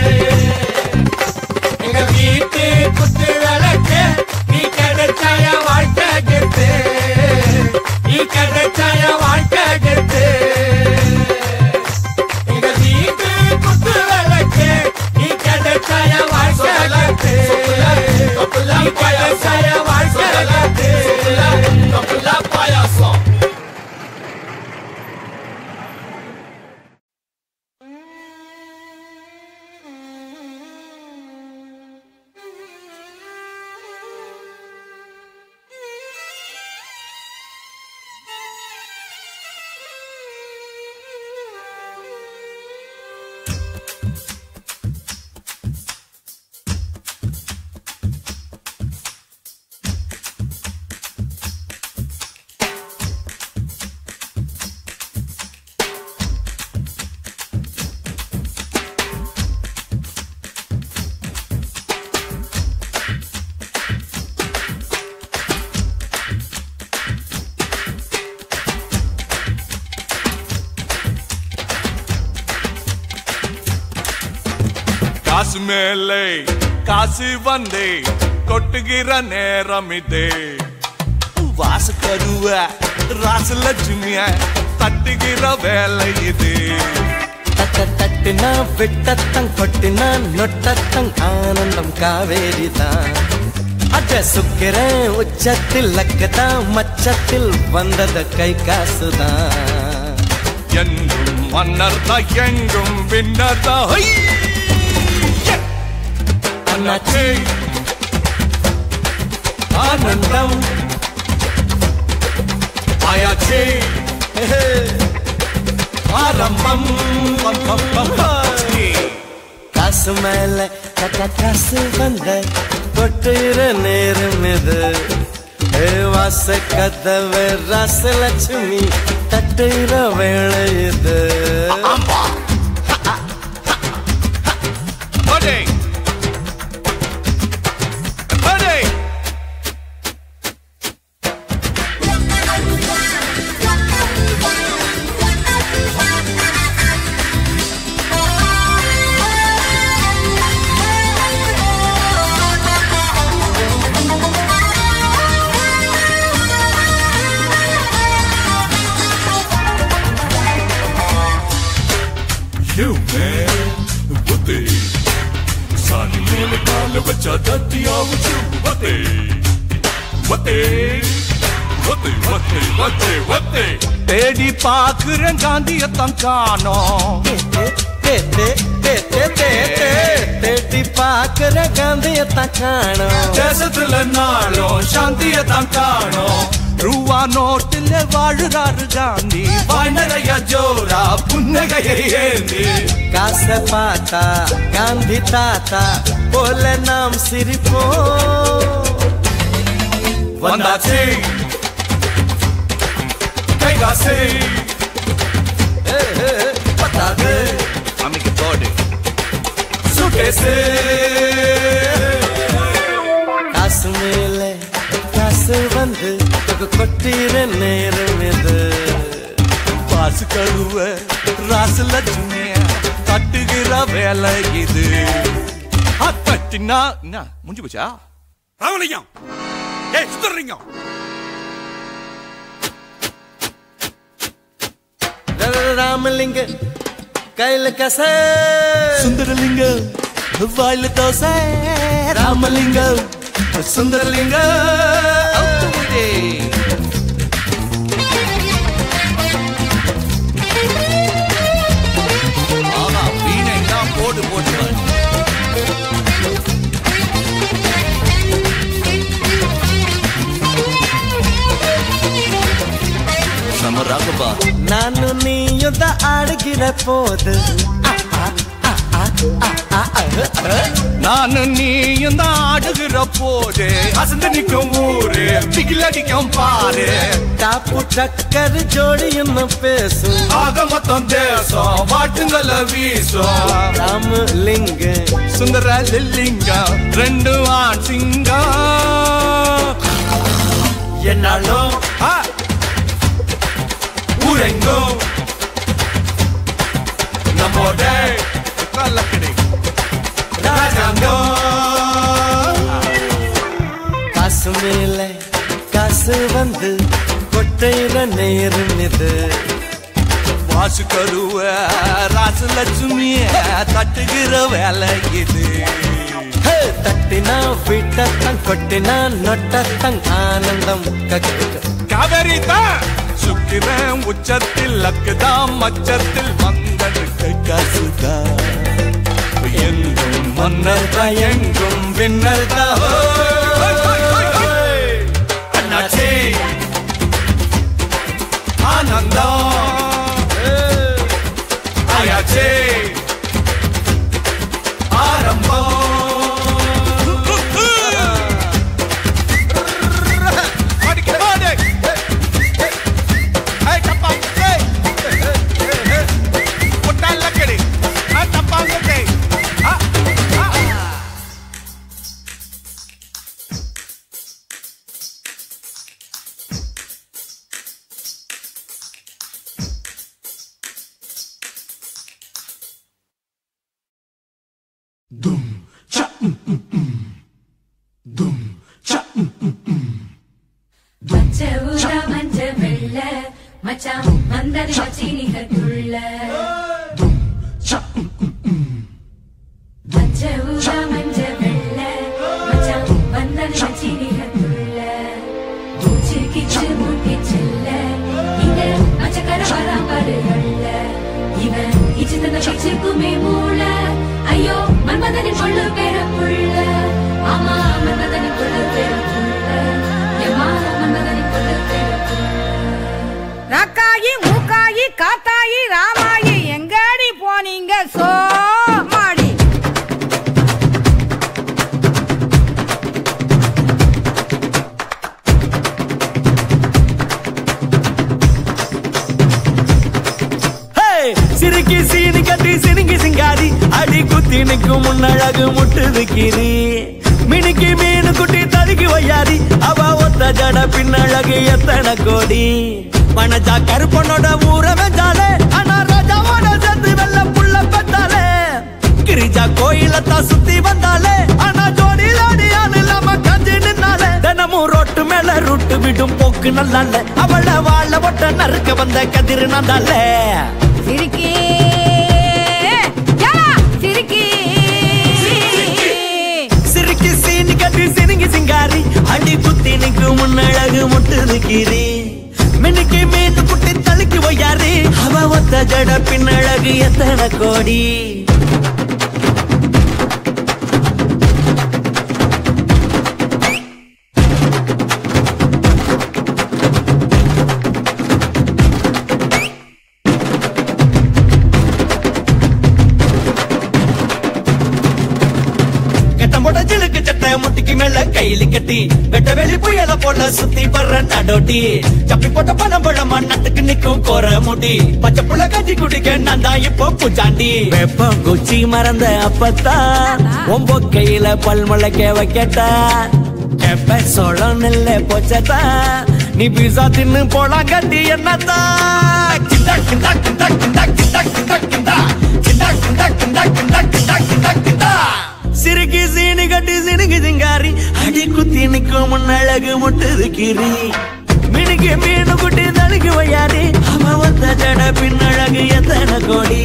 எங்க வீட்டு குத்து விளக்கு நீ கிடைச்ச என் வாழ்க்கை கெத்து நீ கிடைச்ச என் வாழ்க்கை கெத்து எங்க வீட்டு குத்து விளக்கு நீ கிடைச்ச என் வாழ்க்கை கெத்து நீ கிடைச்ச என் வாழ்க்கை கெத்து பாயாசம் காசு மேலே காசு வந்தே கொட்டுகிற நேரம் இதே வாச கருவ ராசலட்சுமிய தட்டுகிற வேலை இது தட்ட தட்டுனா விட்டத்தங் கொட்டினா நொட்டத்தங் ஆனந்தம் காவேரி தான் அட சுக்கிறேன் உச்சத்தில் லக்கதான் மச்சத்தில் வந்தது கை காசுதான் என்றும் மன்னர் தான் எங்கும் பின்னர் தான் ஹை! அண்ணாச்சி ஆனந்தம் ஆயாச்சி ஆரம்பம் பம், பம், பம், ஹாய். காசு மேல கட்ட காசு வந்த கொட்டுகிற நேரம் இது ஏ வாச கதவு ராசலட்சுமி தட்டுகிற வேலை இது Buddy! Buddy! You man, புத்தி சாணி மேல கால வச்சா தத்தியா வச்சு வத்தே வத்தே வத்தே வத்தே வத்தே வத்தே தேடி பாக்குறேன் காந்தியத்தான் காணோம் தேடி பாக்குற காந்தியத்தான் காணும் தேசத்துல நாளும் சாந்தியத்தான் காணோம் ரூவா நோட்டுல வாழுறாரு காந்தி வாய் நிறைய ஜோரா புன்னகையை ஏந்தி காசை பார்த்தா காந்தி தாத்தா போல நாம் சிரிப்போம் வந்தாச்சு கைகாசு பத்தாது அமைக்கு போடு சுட்டேசு காசு மேல காசு வந்து தொகு கொட்டிற நேரம் இது பாசு கழுவ ராசலட்சுமிய தட்டுகிற வேலை இது தட்டினா என்ன முடிஞ்சு போச்சா ராமலிங்கம் ஏய் சுந்தரலிங்கம் ராமலிங்க கையில கச சுந்தரலிங்கம் வாயில தோசை ராமலிங்கம் சுந்தரலிங்கம் அவுத்து விடு. ஆஹா, வீணை தான் போடு போட்டு பாரு. நம்ம ராகப்பா ನಾನು ನೀಯುದ ಆಡಗಿರ ಪೋದು நானு நீயும் தான் ஆடுகிற போது அசந்து நிக்கும் ஊரு பிகில் அடிக்கும் பாரு டாப்பு டக்கர் ஜோடி என்ன பேசும் ஆக மொத்தம் தேசம் வாட்டுங்கள வீசும் ராமலிங்க சுந்தர லில்லிங்கம் ரெண்டு ஆண் சிங்கம் என்னாலும் ஆ, ஊரெங்கும் நம்மோட கள்ளக்கடை ராஜாங்கம் காசு மேல காசு வந்து கொட்டையில நேரம் இது வாசு கருவ ராசு லட்சுமிய தட்டுகிற வேலை இது ஹே, தட்டினா விட்டத்தங் கொட்டினா நொட்டத்தங் ஆனந்தம் கக்கு காவேரி தான் சுக்கிரன் உச்சத்தில் லக்குதான் மச்சத்தில் வந்தடுக்க காசுதான் எங்கும் மன்னர் தான் எங்கும் விண்ணர் தான் அண்ணாச்சி ஆனந்தம் ஆயாச்சே ஆரம்பம் அடிக்க மாட்டே ஏய் டப்பா ஏய் முட்டாள் லக்கடி ஆ டப்பா லக்கடி ஆ ஆ பச்சை ஊதா மஞ்ச வெள்ள மச்சான் வந்தது மச்சீனிகத்துள்ள பச்சை ஊதா மஞ்ச வெள்ள மச்சான் வந்தது மச்சீனிகத்துள்ள மூச்சு கிச்சு மூட்டி செல்ல இங்க மச்சக்கர வராம்படுகள்ல இவன் இச்சு தந்த பிச்சுக்குமே மூள ஐயோ மன்மதனின் கொள்ளு பேர புள்ள ஆமா மன்மதனின் கொள்ளு பேர புள்ள எம்மா மன்மதனின் கொள்ளு பேர ராக்காயி மூக்காயி காத்தாயி ராமாயி எங்கடி போனீங்க சோ மாடி ஹே! சிரிக்கி சீனி கட்டி சினுங்கி சிங்காரி அடி குத்தி நிற்கும் முன்னழகு முட்டுது கீரி மினுக்கி மீனு குட்டி தடுக்கி வையாரி அவ ஒத்த ஜட பின்னழகு எத்தனை கோடி பணச்சா கருப்பனோட ஊர வெஞ்சாலே ஆனா ராஜாவோட சேர்த்து வெள்ள புள்ள பெத்தாலே கிரிஜா கோயிலத்தான் சுத்தி வந்தாலே ஆனா ஜோடி லாடியான் இல்லாம கஞ்சி நின்னாலே தினமும் ரோட்டு மேல ரூட்டு விடும் போக்கு நல்லால அவள வாழ ஒட்ட நறுக்க வந்த கதிர் நந்தால சிரிக்கி ஏலா, சிரிக்கி சிரிக்கி சீனி கட்டி சினுங்கி சிங்காரி அடி குத்தி நிக்கு முன்னழகு முட்டுது கீரி மினுக்கி மீன் குட்டி தழுக்கி வையாரி அவ ஒத்த ஜட பின்னழகு எத்தனை கோடி கட்டம் போட்ட ஜிலுக்கு சட்டை முட்டிக்கு மேல கையில கட்டி வெட்ட வெளி புயல போல சுத்தி வர்ற நடோட்டி சப்பி போட்ட பணம் பழமா நட்டுக்கு நிக்கும் கோர முடி பச்சை புள்ள கஞ்சி குடிக்க நான் தான் இப்போ பூச்சாண்டி வெப்பம் குச்சி மறந்த அப்பத்தான் ஒம்போ கையில பல் முளைக்க வைக்கட்டா எப்ப சோளம் நெல்ல போச்சதா நீ பீசா தின்னு போலாம் கட்டி என்னத்தான் கிண்டா கிண்டா கிண்டா கிண்டா கிண்டா கிண்டா கிண்டா கிண்டா கிண்டா கிண்டா கிண்டா கிண்டா கிண்டா கிண்டா சிறுகி சீனி கட்டி சினுகி சிங்காரி அடி குத்தி நிக்கும் முன்னழகு முட்டுது கீரி மினுக்கு மீனு குட்டி தழுக்கு வையாரி அவ வந்த ஜட பின்னழகு எத்தனை கோடி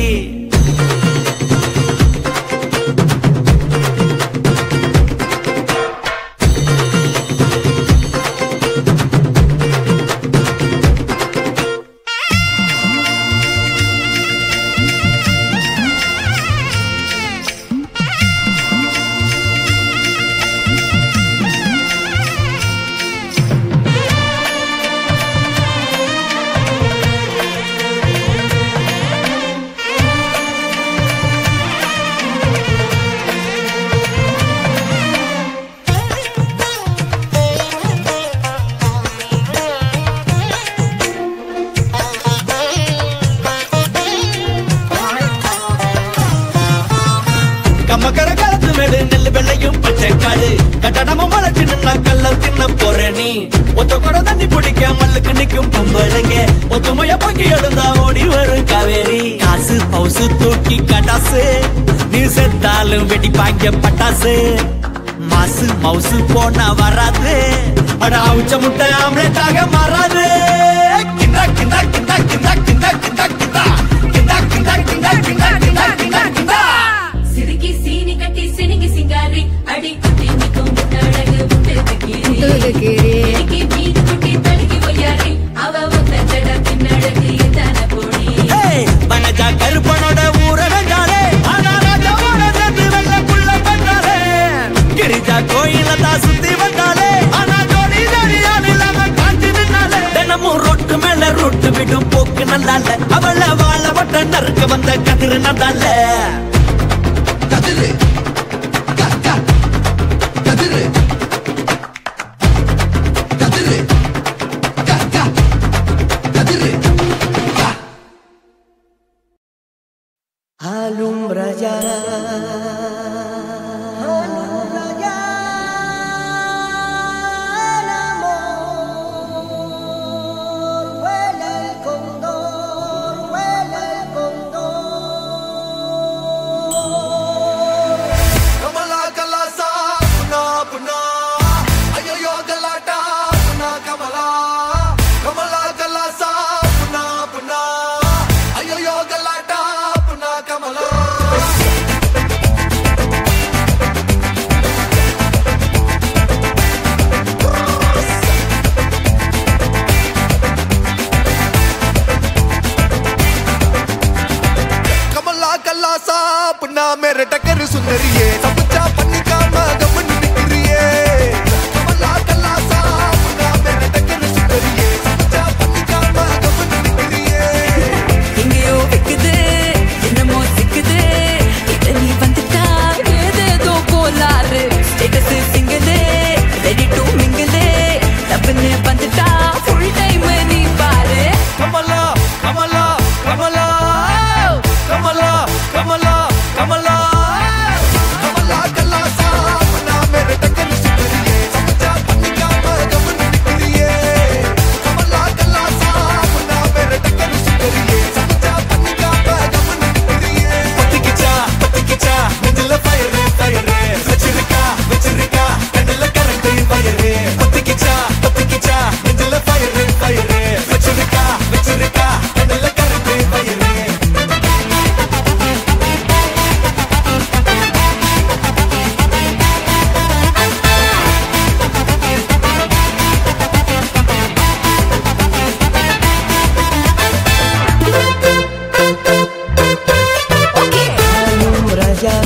போற நீ ஒத்த கூட தண்ணி பிடிக்க மல்லுக்கு நிக்கும் பொம்பளைங்க ஒத்துமைய பொங்கி எழுந்தா ஓடி வரும் காவேரி காசு பவுசு தூக்கி கட்டாசு நீ செத்தாலும் வெடிப்பாங்க பட்டாசு மாசு மவுசு போனா வராது அட அவுச்ச முட்டை ஆம்லெட்டாக மாறாது கிண்டா கிண்டா கிண்டா கிண்டா கிண்டா கிண்டா கிண்டா கிண்டா கிண்டா கிண்டா கிண்டா கிண்டா கிண்டா கிண்டா சிறுகி சீனி கட்டி சினுங்கி சிங்காரி அடி குட்டி நிக்கும் முட்டழகு முட்டுது கீரி இன்னைக்கு மீது குட்டி தடுக்கி ஒய்யாரி அவ ஒத்த ஜட பின்னழகு எத்தான போடி வனஜா கருப்பனோட ஊர வெஞ்சாலே ஆனா ராஜாவோட சேர்ந்து வெள்ளக்குள்ள பெற்றாலே கிரிஜா கோயில தான் சுத்தி வந்தாலே ஆனா ஜோடி ஜோடியால் இல்லாம காஞ்சி நின்னாலே தினமும் ரொட்டு மேல ரொட்டு விடும் போக்கு நல்லால அவள வாழ வட்ட நறுக்க வந்த கதிரு நந்தால கதிரு கதிரு கதிரு கதிரு Alumbra ya. Alumbra ya. El amor. Huele el cóndor. Huele el cóndor. Kamala கலாசா புனா புனா ஐயோ கலாட்டா புனா கமலா கமலா கலாசா புனா புனா ஐயோ கலாட்டா புனா கமலா கமலா கல்லாசா புண்ணா மேர டக்கரு சுந்தரியே தப்புச்சா பண்ணிக்காம கம்மன்னு நிக்கிறியே கமலா கல்லாசா புண்ணா மேர டக்கரு சுந்தரியே தப்புச்சா பண்ணிக்காம கம்மன்னு நிக்கிறியே எங்கேயோ வைக்குது என்னமோ சிக்குது கிட்ட நீ வந்துட்டா ஏதேதோ கோளாறு ஸ்டேட்டஸ் சிங்கிளே ரெடி டு மிங்கிளே டப்புன்னு வந்துட்டா ஃபுல் டைம் நீ பாரு கமலா கமலா கமலா கமலா கமலா கமலா கமலா கல்லாசா புண்ணா மேர டக்கரு சுந்தரியே தப்புச்சா பண்ணிக்காம கம்மன்னு நிக்கிறியே கமலா கல்லாசா புண்ணா மேர டக்கரு சுந்தரியே தப்புச்சா பண்ணிக்காம கம்மன்னு நிக்கிறியே பத்திக்கிச்சா பத்திக்கிச்சா நெஞ்சில ஃபயரு ஃபயரு வச்சிருக்கா வச்சிருக்கா கண்ணுல கரண்ட் ஃபயரு பத்திக்கிச்சா பத்திக்கிச்சா நெஞ்சில ஃபயரு ஃபயரு வச்சிருக்கா வச்சிருக்கா கண்ணுல current fire Alumbra ya.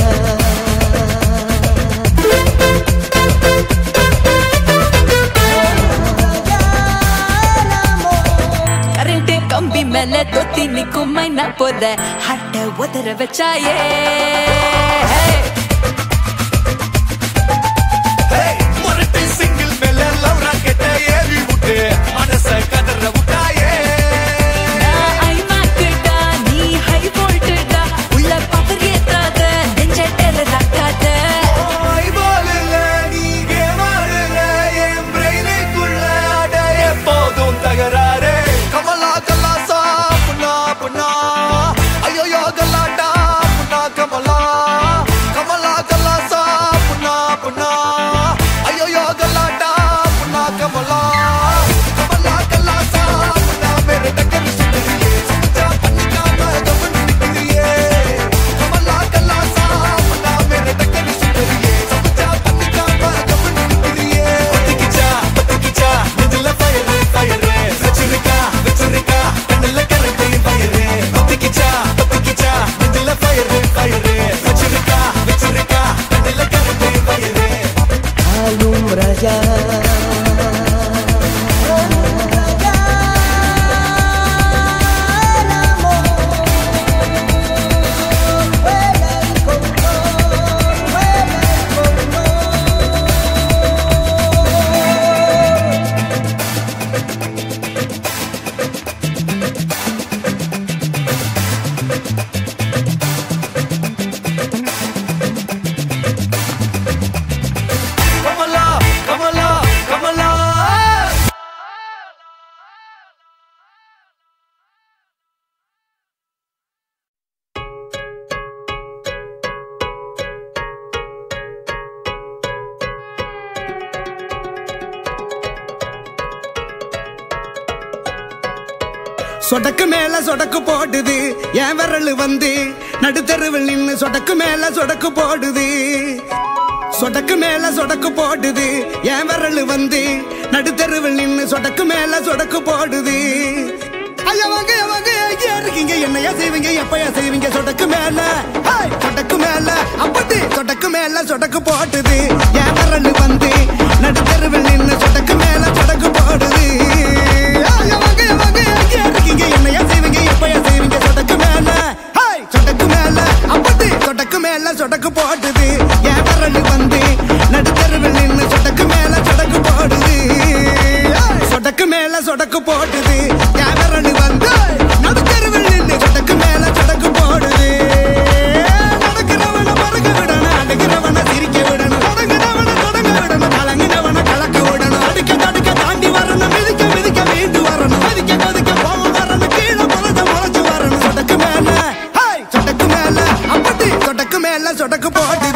Current கம்பி மேல தொத்தி நிக்கும் மைனா போல ஹட்ட உதற வச்சாயே முரட்டு சிங்கிள் மேல லவ் ராக்கெட்ட ஏறி விட்டு மனச கதற விட்டாயே ஐமாக்குடா நீ ஹை வோல்ட்டடா உள்ள பவர் ஏத்தாத நெஞ்ச டெரர் ஆக்காத ஐபாலில் நீ கேமாரில் என் பிரெயினுக்குள்ள அட எப்போதும் தகராறு கமலா கல்லாசா புண்ணா புண்ணா ஐயோ கல்லாட்டா புண்ணா கமலா சொடக்கு மேல சொடக்கு போடுது என் விரல் வந்து நடுத்தருவில் நின்னு சொடக்கு மேல சொடக்கு போடுது சொடக்கு மேல சொடக்கு போடுது என் விரல் வந்து நடுத்தருவில் நின்னு சொடக்கு மேல சொடக்கு போடுது ஐயா வாங்க வாங்க எங்கேயா இருக்கீங்க என்னையா செய்வீங்க எப்பயா செய்வீங்க சொடக்கு மேல ஹேய், சொடக்கு மேல அப்படி சொடக்கு மேல சொடக்கு போடுது என் விரல் வந்து நடுத்தருவில் நின்னு சொடக்கு மேல சொடக்கு போடுது ஐயா வாங்க வாங்க எங்கேயா இருக்கீங்க என்னையா செய்வீங்க எப்பயா செய்வீங்க சொடக்கு மேல ஹேய், சொடக்கு மேல அப்படி சொடக்கு மேல சொடக்கு போடுது என் விரல் வந்து நடுத்தருவில் நின்னு சொடக்கு மேல சொடக்கு போடுது ஏய், சொடக்கு மேல சொடக்கு போடுது என் விரல் வந்து நடுத்தருவில் நின்னு சொடக்கு மேல சொடக்கு போடுது நடக்கிறவன மறக்க விடணும் அடக்கிறவன சிரிக்க விடணும் தொடங்குறவன தொடங்க விடணும் கலங்கினவன கலக்க விடணும் அடிக்க தடுக்க தாண்டி வரணும் மிதிக்க மிதிக்க மீண்டு வரணும் மதிக்க கொதிக்க போக வரணும் கீழே முளைச்ச முளைச்சு வரணும் சொடக்கு மேல ஹேய், சொடக்கு மேல அப்படி சொடக்கு மேல சொடக்கு போடுது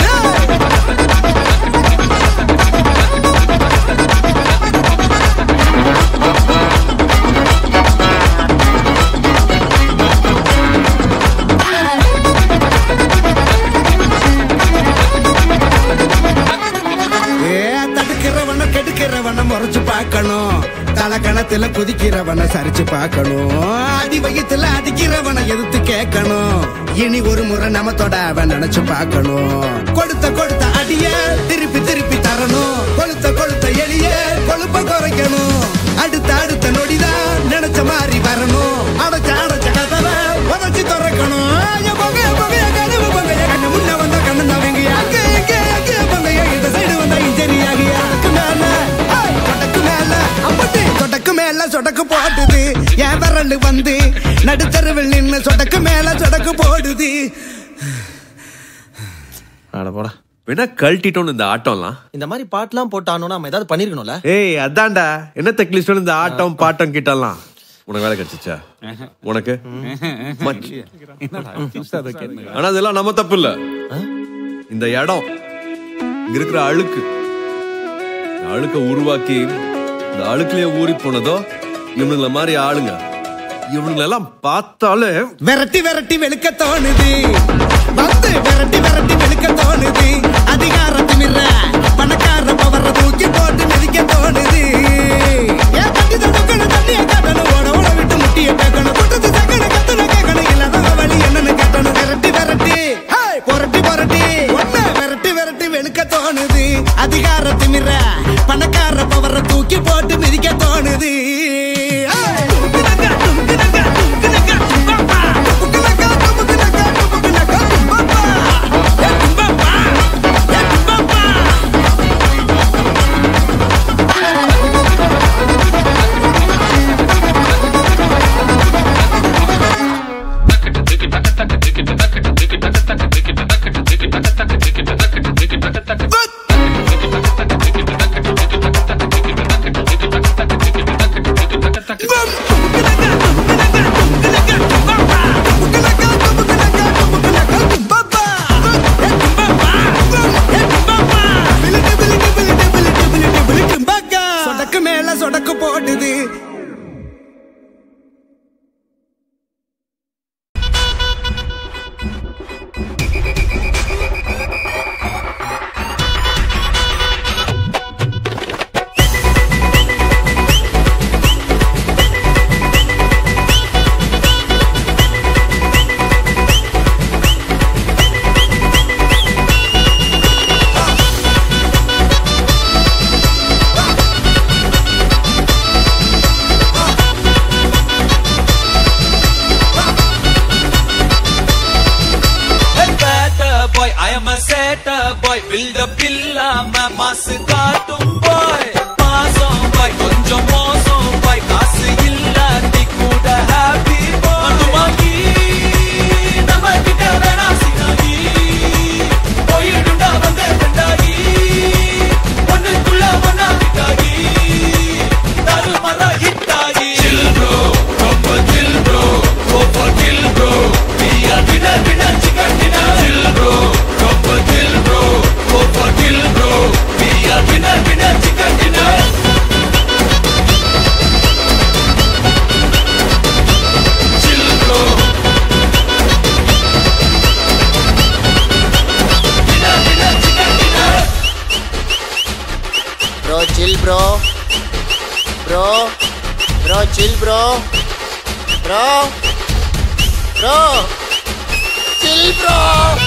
ஏ, தடுக்கிறவன கெடுக்கிறவன முறைச்சு பார்க்கணும் தலக்கணத்துல குதிக்கிறவன சரிச்சு பார்க்கணும் அடி வயித்துல அடிக்கிறவன எதிர்த்து கேட்கணும் இனி ஒரு முறை நம்ம தொட அவன் நினைச்சு பார்க்கணும் கொடுத்த கொடுத்த அடிய திருப்பி திருப்பி தரணும் கொளுத்த கொளுத்த எளிய கொழுப்ப குறைக்கணும் அடுத்த அடுத்த நொடிதான் நினைச்ச மாதிரி வரணும் அடைச்ச அடைச்ச கதவை உதச்சு திறக்கணும் என் பொங்க, என் பொங்க, என் கனவு பொங்க, என் கண்ணு முன்ன வந்தா கண்ணு தவங்க அங்கே இங்கே அங்கே பொங்க இந்த சைடு வந்தா இன்ஜரியாகி அதுக்கு மேல ஹேய், சொடக்கு மேல அப்படி சொடக்கு மேல சொடக்கு போடுது என் விரல் வந்து நடுத்தருவில் நின்னு சொடக்கு மேல சொடக்கு போடுது அட போடா வேணா கழட்டிட்டோம் இந்த ஆட்டம்லாம் இந்த மாதிரி பாட்டுலாம் போட்டானோ நம்ம ஏதாவது பண்ணிருக்கணும்ல ஏய் அதான்டா என்ன தெக்லிஸ்டோம் இந்த ஆட்டம் பாட்டம் கிட்டலாம் உனக்கு வேலை கிடைச்சிச்சா உனக்கு மச்சி. ஆனா அதெல்லாம் நம்ம தப்பு இல்ல இந்த இடம் இங்க இருக்கிற அழுக்கு இந்த அழுக்க உருவாக்கி இந்த அழுக்குலயே ஊறி போனதோ இவனுங்கள மாதிரி ஆளுங்க இவனுங்களெல்லாம் பார்த்தாலே விரட்டி விரட்டி வெளுக்க தோணுது வந்து விரட்டி விரட்டி வெளுக்க தோணுது அதிகாரத்து மிர பணக்கார பவர தூக்கி போட்டு மிதிக்க தோணுது ஏன் தட்டி தடுக்கணும் தண்ணிய காட்டணும் ஓட ஓட விட்டு முட்டிய பேக்கணும் குட்டத்து சக்கன கத்துன கேட்கணும் இல்லாத வழி என்னன்னு கேட்டணும் விரட்டி விரட்டி ஹேய், புரட்டி புரட்டி ஒண்ணு விரட்டி விரட்டி வெளுக்க தோணுது அதிகாரத்து மிர பணக்கார பவர தூக்கி போட்டு மிதிக்க தோணுது ஹேய், தும்குனக்கா, தும்குனக்கா, தும்குனக்கா, தும்பப்பா. தும்குனக்கா, தும்குனக்கா, தும்குனக்கா, தும்பப்பா. ஏ, தும்பப்பா. ஏ, தும்பப்பா. சொடக்கு மேல சொடக்கு போடுது better boy, I am a setter boy, build up இல்லாம மாசு காட்டும் boy, மாசம் boy, கொஞ்சம் மோசம் boy, காசு இல்லாட்டி கூட happy boy. மதுவாகி, நம்ம கிட்ட வேணா சினாகி, போயிடுண்டா வந்து ரெண்டாகி, ஒண்ணுக்குள்ள ஒண்ணா விட்டாகி, தாறுமாறா hit ஆகி. Chill bro, ரொம்ப chill bro, go for kill bro, we are winner, winner, chicken dinner. Chill bro, ரொம்ப chill bro, go for kill bro, we are winner, winner. Bro bro chill bro bro bro chill bro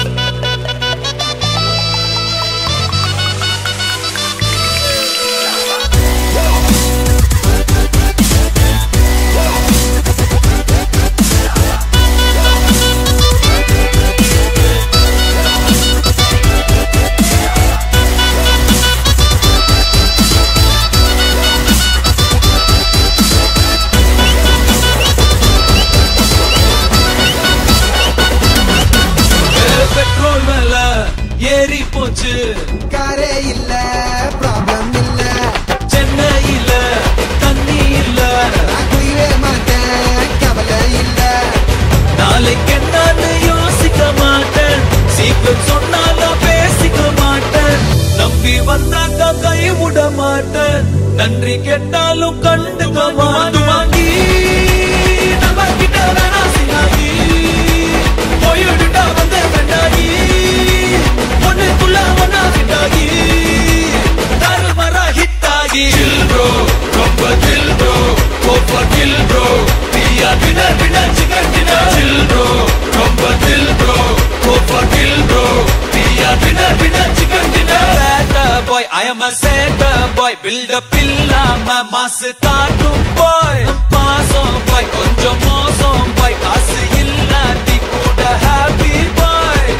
petrol மேல ஏறி போச்சு காரே இல்ல ப்ராப்ளம் இல்ல சென்னையில தண்ணி இல்ல குயிவே மாட்டேன் கவலை இல்ல நாளைக்கு என்னன்னு யோசிக்க மாட்டேன் சீக்கிரம் சொன்னாலும் பேசிக்க மாட்டேன் நம்பி வந்தாக்க கை விட மாட்டேன் நன்றி கேட்டாலும் கண்டுக்க மாட்டேன் வாங்கி நம்ம கிட்ட வேணா சினாகி போயிடுட்டா வந்த கண்டாகி ஒண்ணுக்குள்ள ஒன்னா ஹிட்டாகி தருமரா ஹிட்டாகி சில் ப்ரோ ரொம்ப சில் ப்ரோ கோப்பர் கில் ப்ரோ பியா dinner dinner chicken dinner chill bro ரொம்ப சில் ப்ரோ கோப்பர் கில் ப்ரோ பியா dinner dinner chicken dinner boy I am a சேட்ட பாய் பில்ட் அப் இல்லாம மாசு காட்டும் பாய் பாசம் பாய் கொஞ்சம் மோசம் பாய் காசு இல்லாட்டி கூட ஹாப்பி பாய்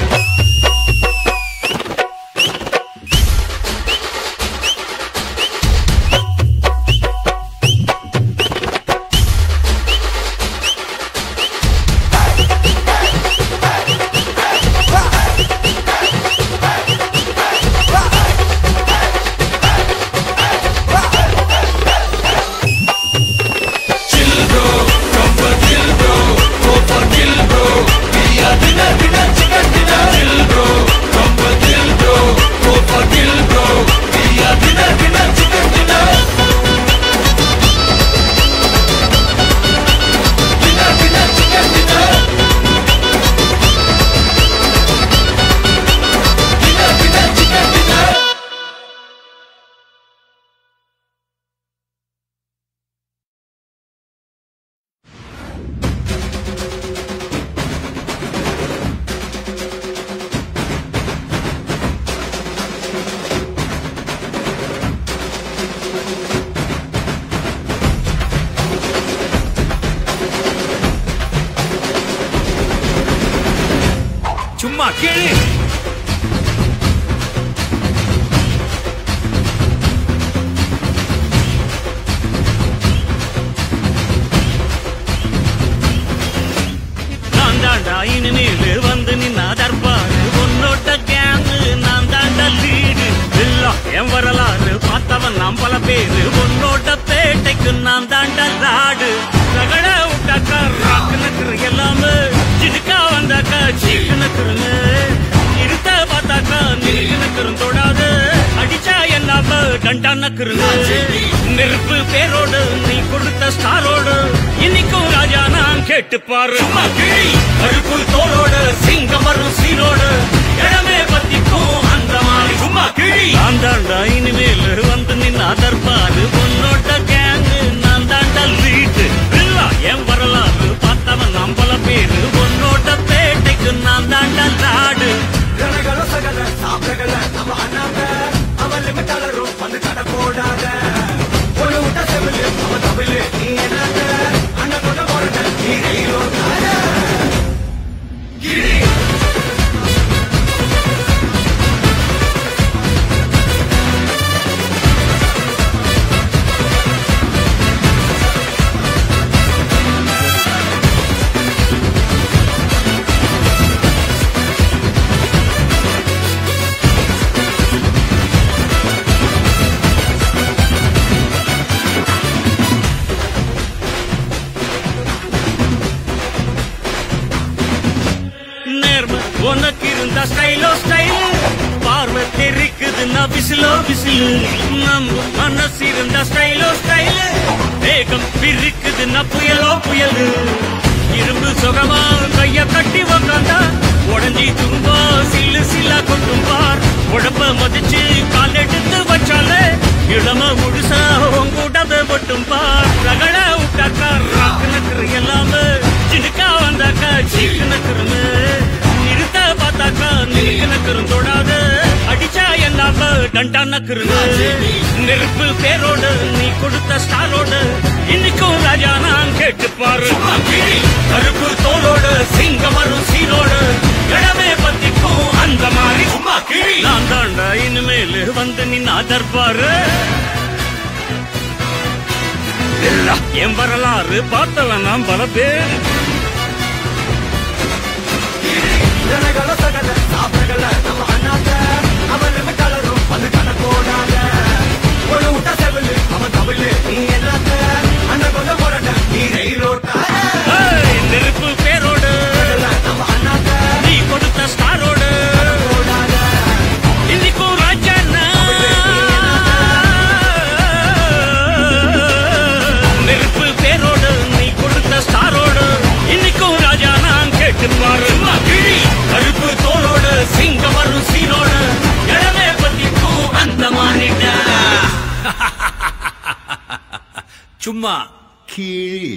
Chill bro, ரொம்ப chill bro, over kill bro, பியா dinner dinner chicken dinner. Chill bro, ரொம்ப chill bro, over kill bro, பியா dinner dinner chicken dinner. Dinner dinner chicken dinner. Dinner dinner chicken dinner. சும்மா கீழே நான் தாண்டா இனிமேல் வந்து நின்னா தர்பாரு உன்னோட்ட கேங்கு நான் தாண்டா லீடு எல்லாம் என் வரலாறு பார்த்தவன் நாம் பல பேரு உன்னோட்ட பேட்டைக்கு நான் தாண்டா ராடு ரகட விட்டாக்கா ராக்குனுக்குற எல்லாமே சிடுக்கா வந்தாக்கா சீக்குனுக்குறங்க இருத்த பார்த்தாக்கா நிற்குனுக்குறும் தொடாது அடிச்சா எல்லாம டண்டானக்குறங்க நெருப்பு பேரோடு நீ கொடுத்த ஸ்டாரோடு இன்னைக்கும் ராஜா நான் கேட்டு பாரு கருப்பு தோளோடு சிங்கம் வரும் சீரோடு இடமே பத்திக்கும் அந்த மாதிரி சும்மா கிழி நான் தாண்டா இனிமேல் வந்து நின்னா தர்பாரு உன்னோட்ட கேங்கு நான் தாண்டா லீட்டு இல்ல என் வரலாறு பார்த்தவன் நாம் பல பேரு உன்னோட்ட பேட்டைக்கு நான் தாண்டா நாடு ரணகள சகல சாப்பிடகள நம்ம அண்ணாங்க அவன் லிமிட்டாளரும் வந்து கடை போடாத ஒரு விட்ட செவிலு அவன் தமிழு நீ என்னங்க அண்ணன் கொண்ட போறத நீ ரயிலோ கிரி நேர்மை உனக்கு இருந்தா ஸ்டைலோ ஸ்டைல் பார்வை தெரிக்குதுன்னா விசிலோ விசிலு நம்ம மனசு இருந்தா ஸ்டைலோ ஸ்டைல் வேகம் பிரிக்குதுன்னா புயலோ புயலு இரும்பு சுகமா கைய கட்டி உக்காந்தா உடஞ்சி துரும்பா சில்லு சில்லா கொட்டும் பார் உடம்ப மதிச்சு கால் எடுத்து வச்சாலே இளம முழுசா உங்கூட்டத மட்டும் பார் ரகட விட்டாக்கா ராக்கு நக்கரு எல்லாமே சினுக்கா வந்தாக்கா சீக்கு நக்கருன்னு நிறுத்த பார்த்தாக்கா நிறுக்கு நக்கரும் தொடாத அடிச்சா எல்லாம டண்டா நக்கருன்னு நெருப்பு பேரோடு நீ கொடுத்த ஸ்டாரோடு இன்னைக்கும் ராஜா நான் கேட்டு பாரு கருப்பு தோலோடு சிங்கம் வரும் சீரோடு இடமே பத்திக்கும் அந்த மாதிரி சும்மா கிழி நான் தாண்டா இனிமேல் வந்து நின்னா தர்பாரு என் வரலாறு பார்த்தவன் நான் பல பேர் ಜನಗಳ ಸಗಲ ಸಾಪಗಳ ನಮ್ಮ ಅಣ್ಣಾತ ಅವನ ಕಲರು ಅದು ಕಣಕೋಡಾಗ ஒரு ಊಟ செவಲು அவன் தமிழ் நீ என்னத்த அண்ண கொண்ட போராட்ட நீ ரயிலோட்ட ஏய், நெருப்பு பேரோடு நம்ம அண்ணாத்த நீ கொடுத்த ஸ்டாரோடு இன்னைக்கும் ராஜா நெருப்பு பேரோடு நீ கொடுத்த ஸ்டாரோடு இன்னைக்கும் ராஜா நான் கேட்டு பாரு கிழி கருப்பு தோலோடு சிங்கம் வரும் சீனோடு இடமே பத்திக்கும் அந்த மாநில சும்மா கீழி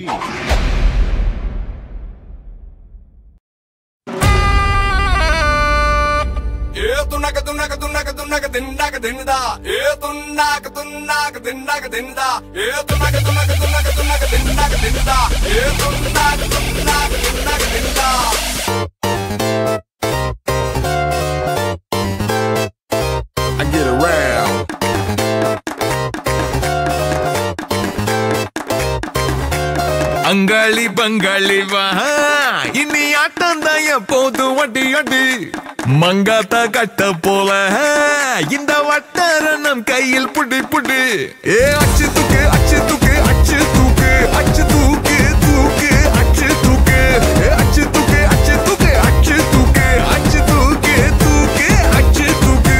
ఏ తున్నక తున్నక తున్నక తున్నక తిన్నాక తిన్నదా ఏ తున్నాక తున్నాక తిన్నాక తిన్నదా ఏ తున్నక తున్నక తున్నక తున్నక తిన్నాక తిన్నదా ఏ తున్నాక తున్నాక తిన్నాక తిన్నదా I get around. அங்காளி பங்காளி வா இனி ஆட்டம் தான் எப்போது வட்டி அடி மங்காத்த கட்ட போல இந்த வட்டார நம் கையில் புடி புடி ஏ அச்சு தூக்கு அச்சு தூக்கு அச்சு தூக்கு அச்சு தூக்கு தூக்கு அச்சு தூக்கு ஏ அச்சு தூக்கு அச்சு தூக்கு அச்சு தூக்கு அச்சு தூக்கு தூக்கு அச்சு தூக்கு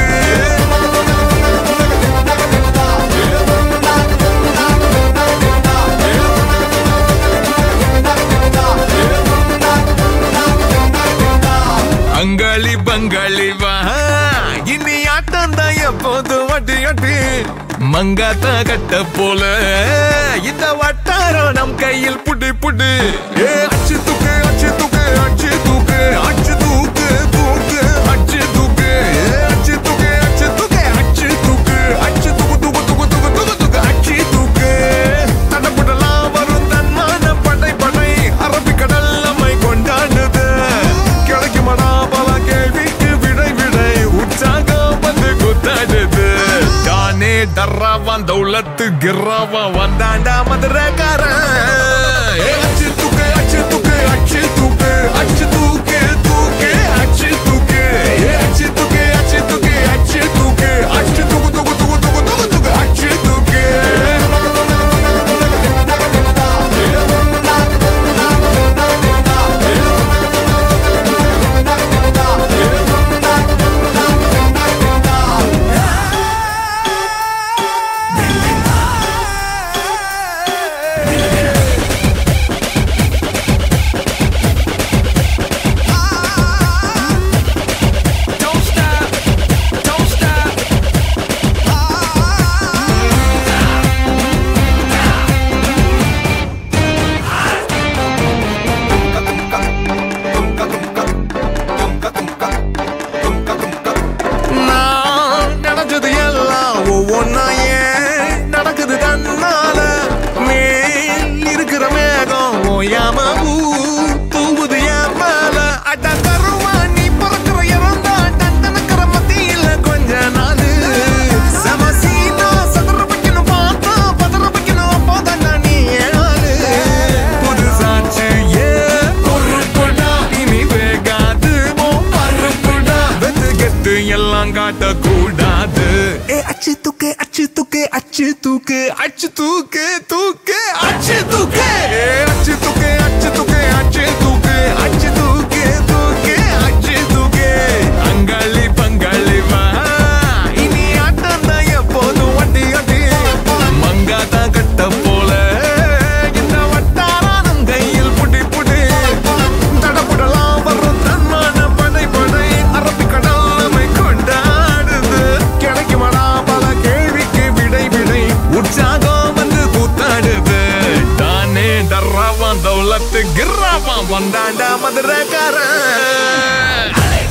அங்காளி பங்காளி வா இனி ஆட்டம் தான் எப்போது வட்டி அட்டி மங்காத்த கட்ட போல இந்த வட்டாரம் நம் கையில் புடி புடி ஏ அச்சு தூக்கு அச்சு தூக்கு அச்சு தூக்கு அச்சு தூக்கு தூக்கு அச்சு தூக்கு ஏ அச்சு தூக்கு அச்சு தூக்கு அச்சு தூக்கு அச்சு தூக்கு தூக்கு தூக்கு தூக்கு தூக்கு தூக்கு அச்சு தூக்கு தடப்புடலாம் வரும் தன்மான படை படை அரபிக்கடல் நம்மை கொண்டாடுது கிடைக்குமடா பல கேள்விக்கு விடை விடை உற்சாகம் வந்து குத்தாடுது தானே டர்ராவான் தௌலத்து கிர்ராவா வந்தாண்டா மதுரக்காரன் ஏ, அச்சு தூக்கு அச்சு தூக்கு அச்சு தூக்கு அச்சு தூக்கு தூக்கு அச்சு தூக்கு ஏ, அச்சு தூக்கு அச்சு தூக்கு அச்சு தூக்கு அச்சு தூக்கு தூக்கு தூக்கு தூக்கு தூக்கு தூக்கு அச்சு தூக்கு நான் நினைச்சது எல்லாம் ஒவ்வொன்னா ஏன் நடக்குது தன்னால மேல் இருக்கிற மேகம் ஓயாம ஊ தூவுது என் மேல அட கருவா நீ பிறக்கிற இறந்தா டண்டனக்கிற மத்தியில கொஞ்ச நாள் சமசீனா சதுர வைக்கணும் பார்த்தா பதற வைக்கணும் அப்போதான் நீ ஏழாளு புது சாட்சி ஏ பொறுப்புடா இனி வேகாது ஓ பருப்புடா வெத்து கெத்து எல்லாம் காட்டக்கூடாது ஏ அச்சு தூக்கு அச்சு தூக்கு அச்சு தூக்கு அச்சு தூக்கு தூக்கு அச்சு தூக்கு ஏ அச்சு தூக்கு அச்சு தூக்கு அச்சு தூக்கு அச்சு தூக்கு தூக்கு அச்சு தூக்கு அங்காளி பங்காளி வா இனி ஆட்டம் தான் எப்போதும் வட்டி வட்டி மங்காத்தா கட்ட போல இந்த வட்டாரம் நம் கையில் புடி புடி தடபுடலாம் வரும் தன்மான படை பத்து கிர்ராமா வந்தாண்டா மதுரக்காரன்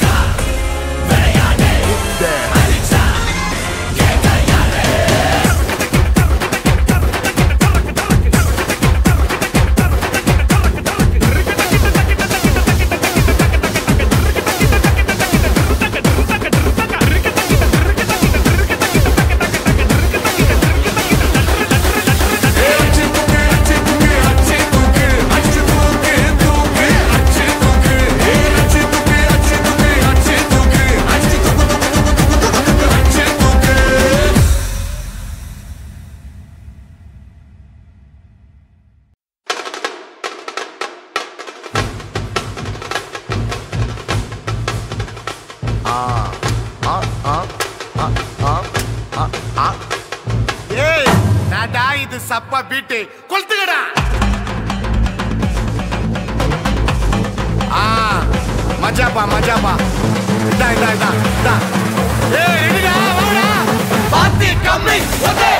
ஏய் நாடா இது சப்பா பீட்டு கொளுத்துக்கடா ஆ மஜாப்பா மஜாப்பா இதா இதா இதா இதா ஏய் ரெடிடா வாடா பாத்தி கம்மி ஓகே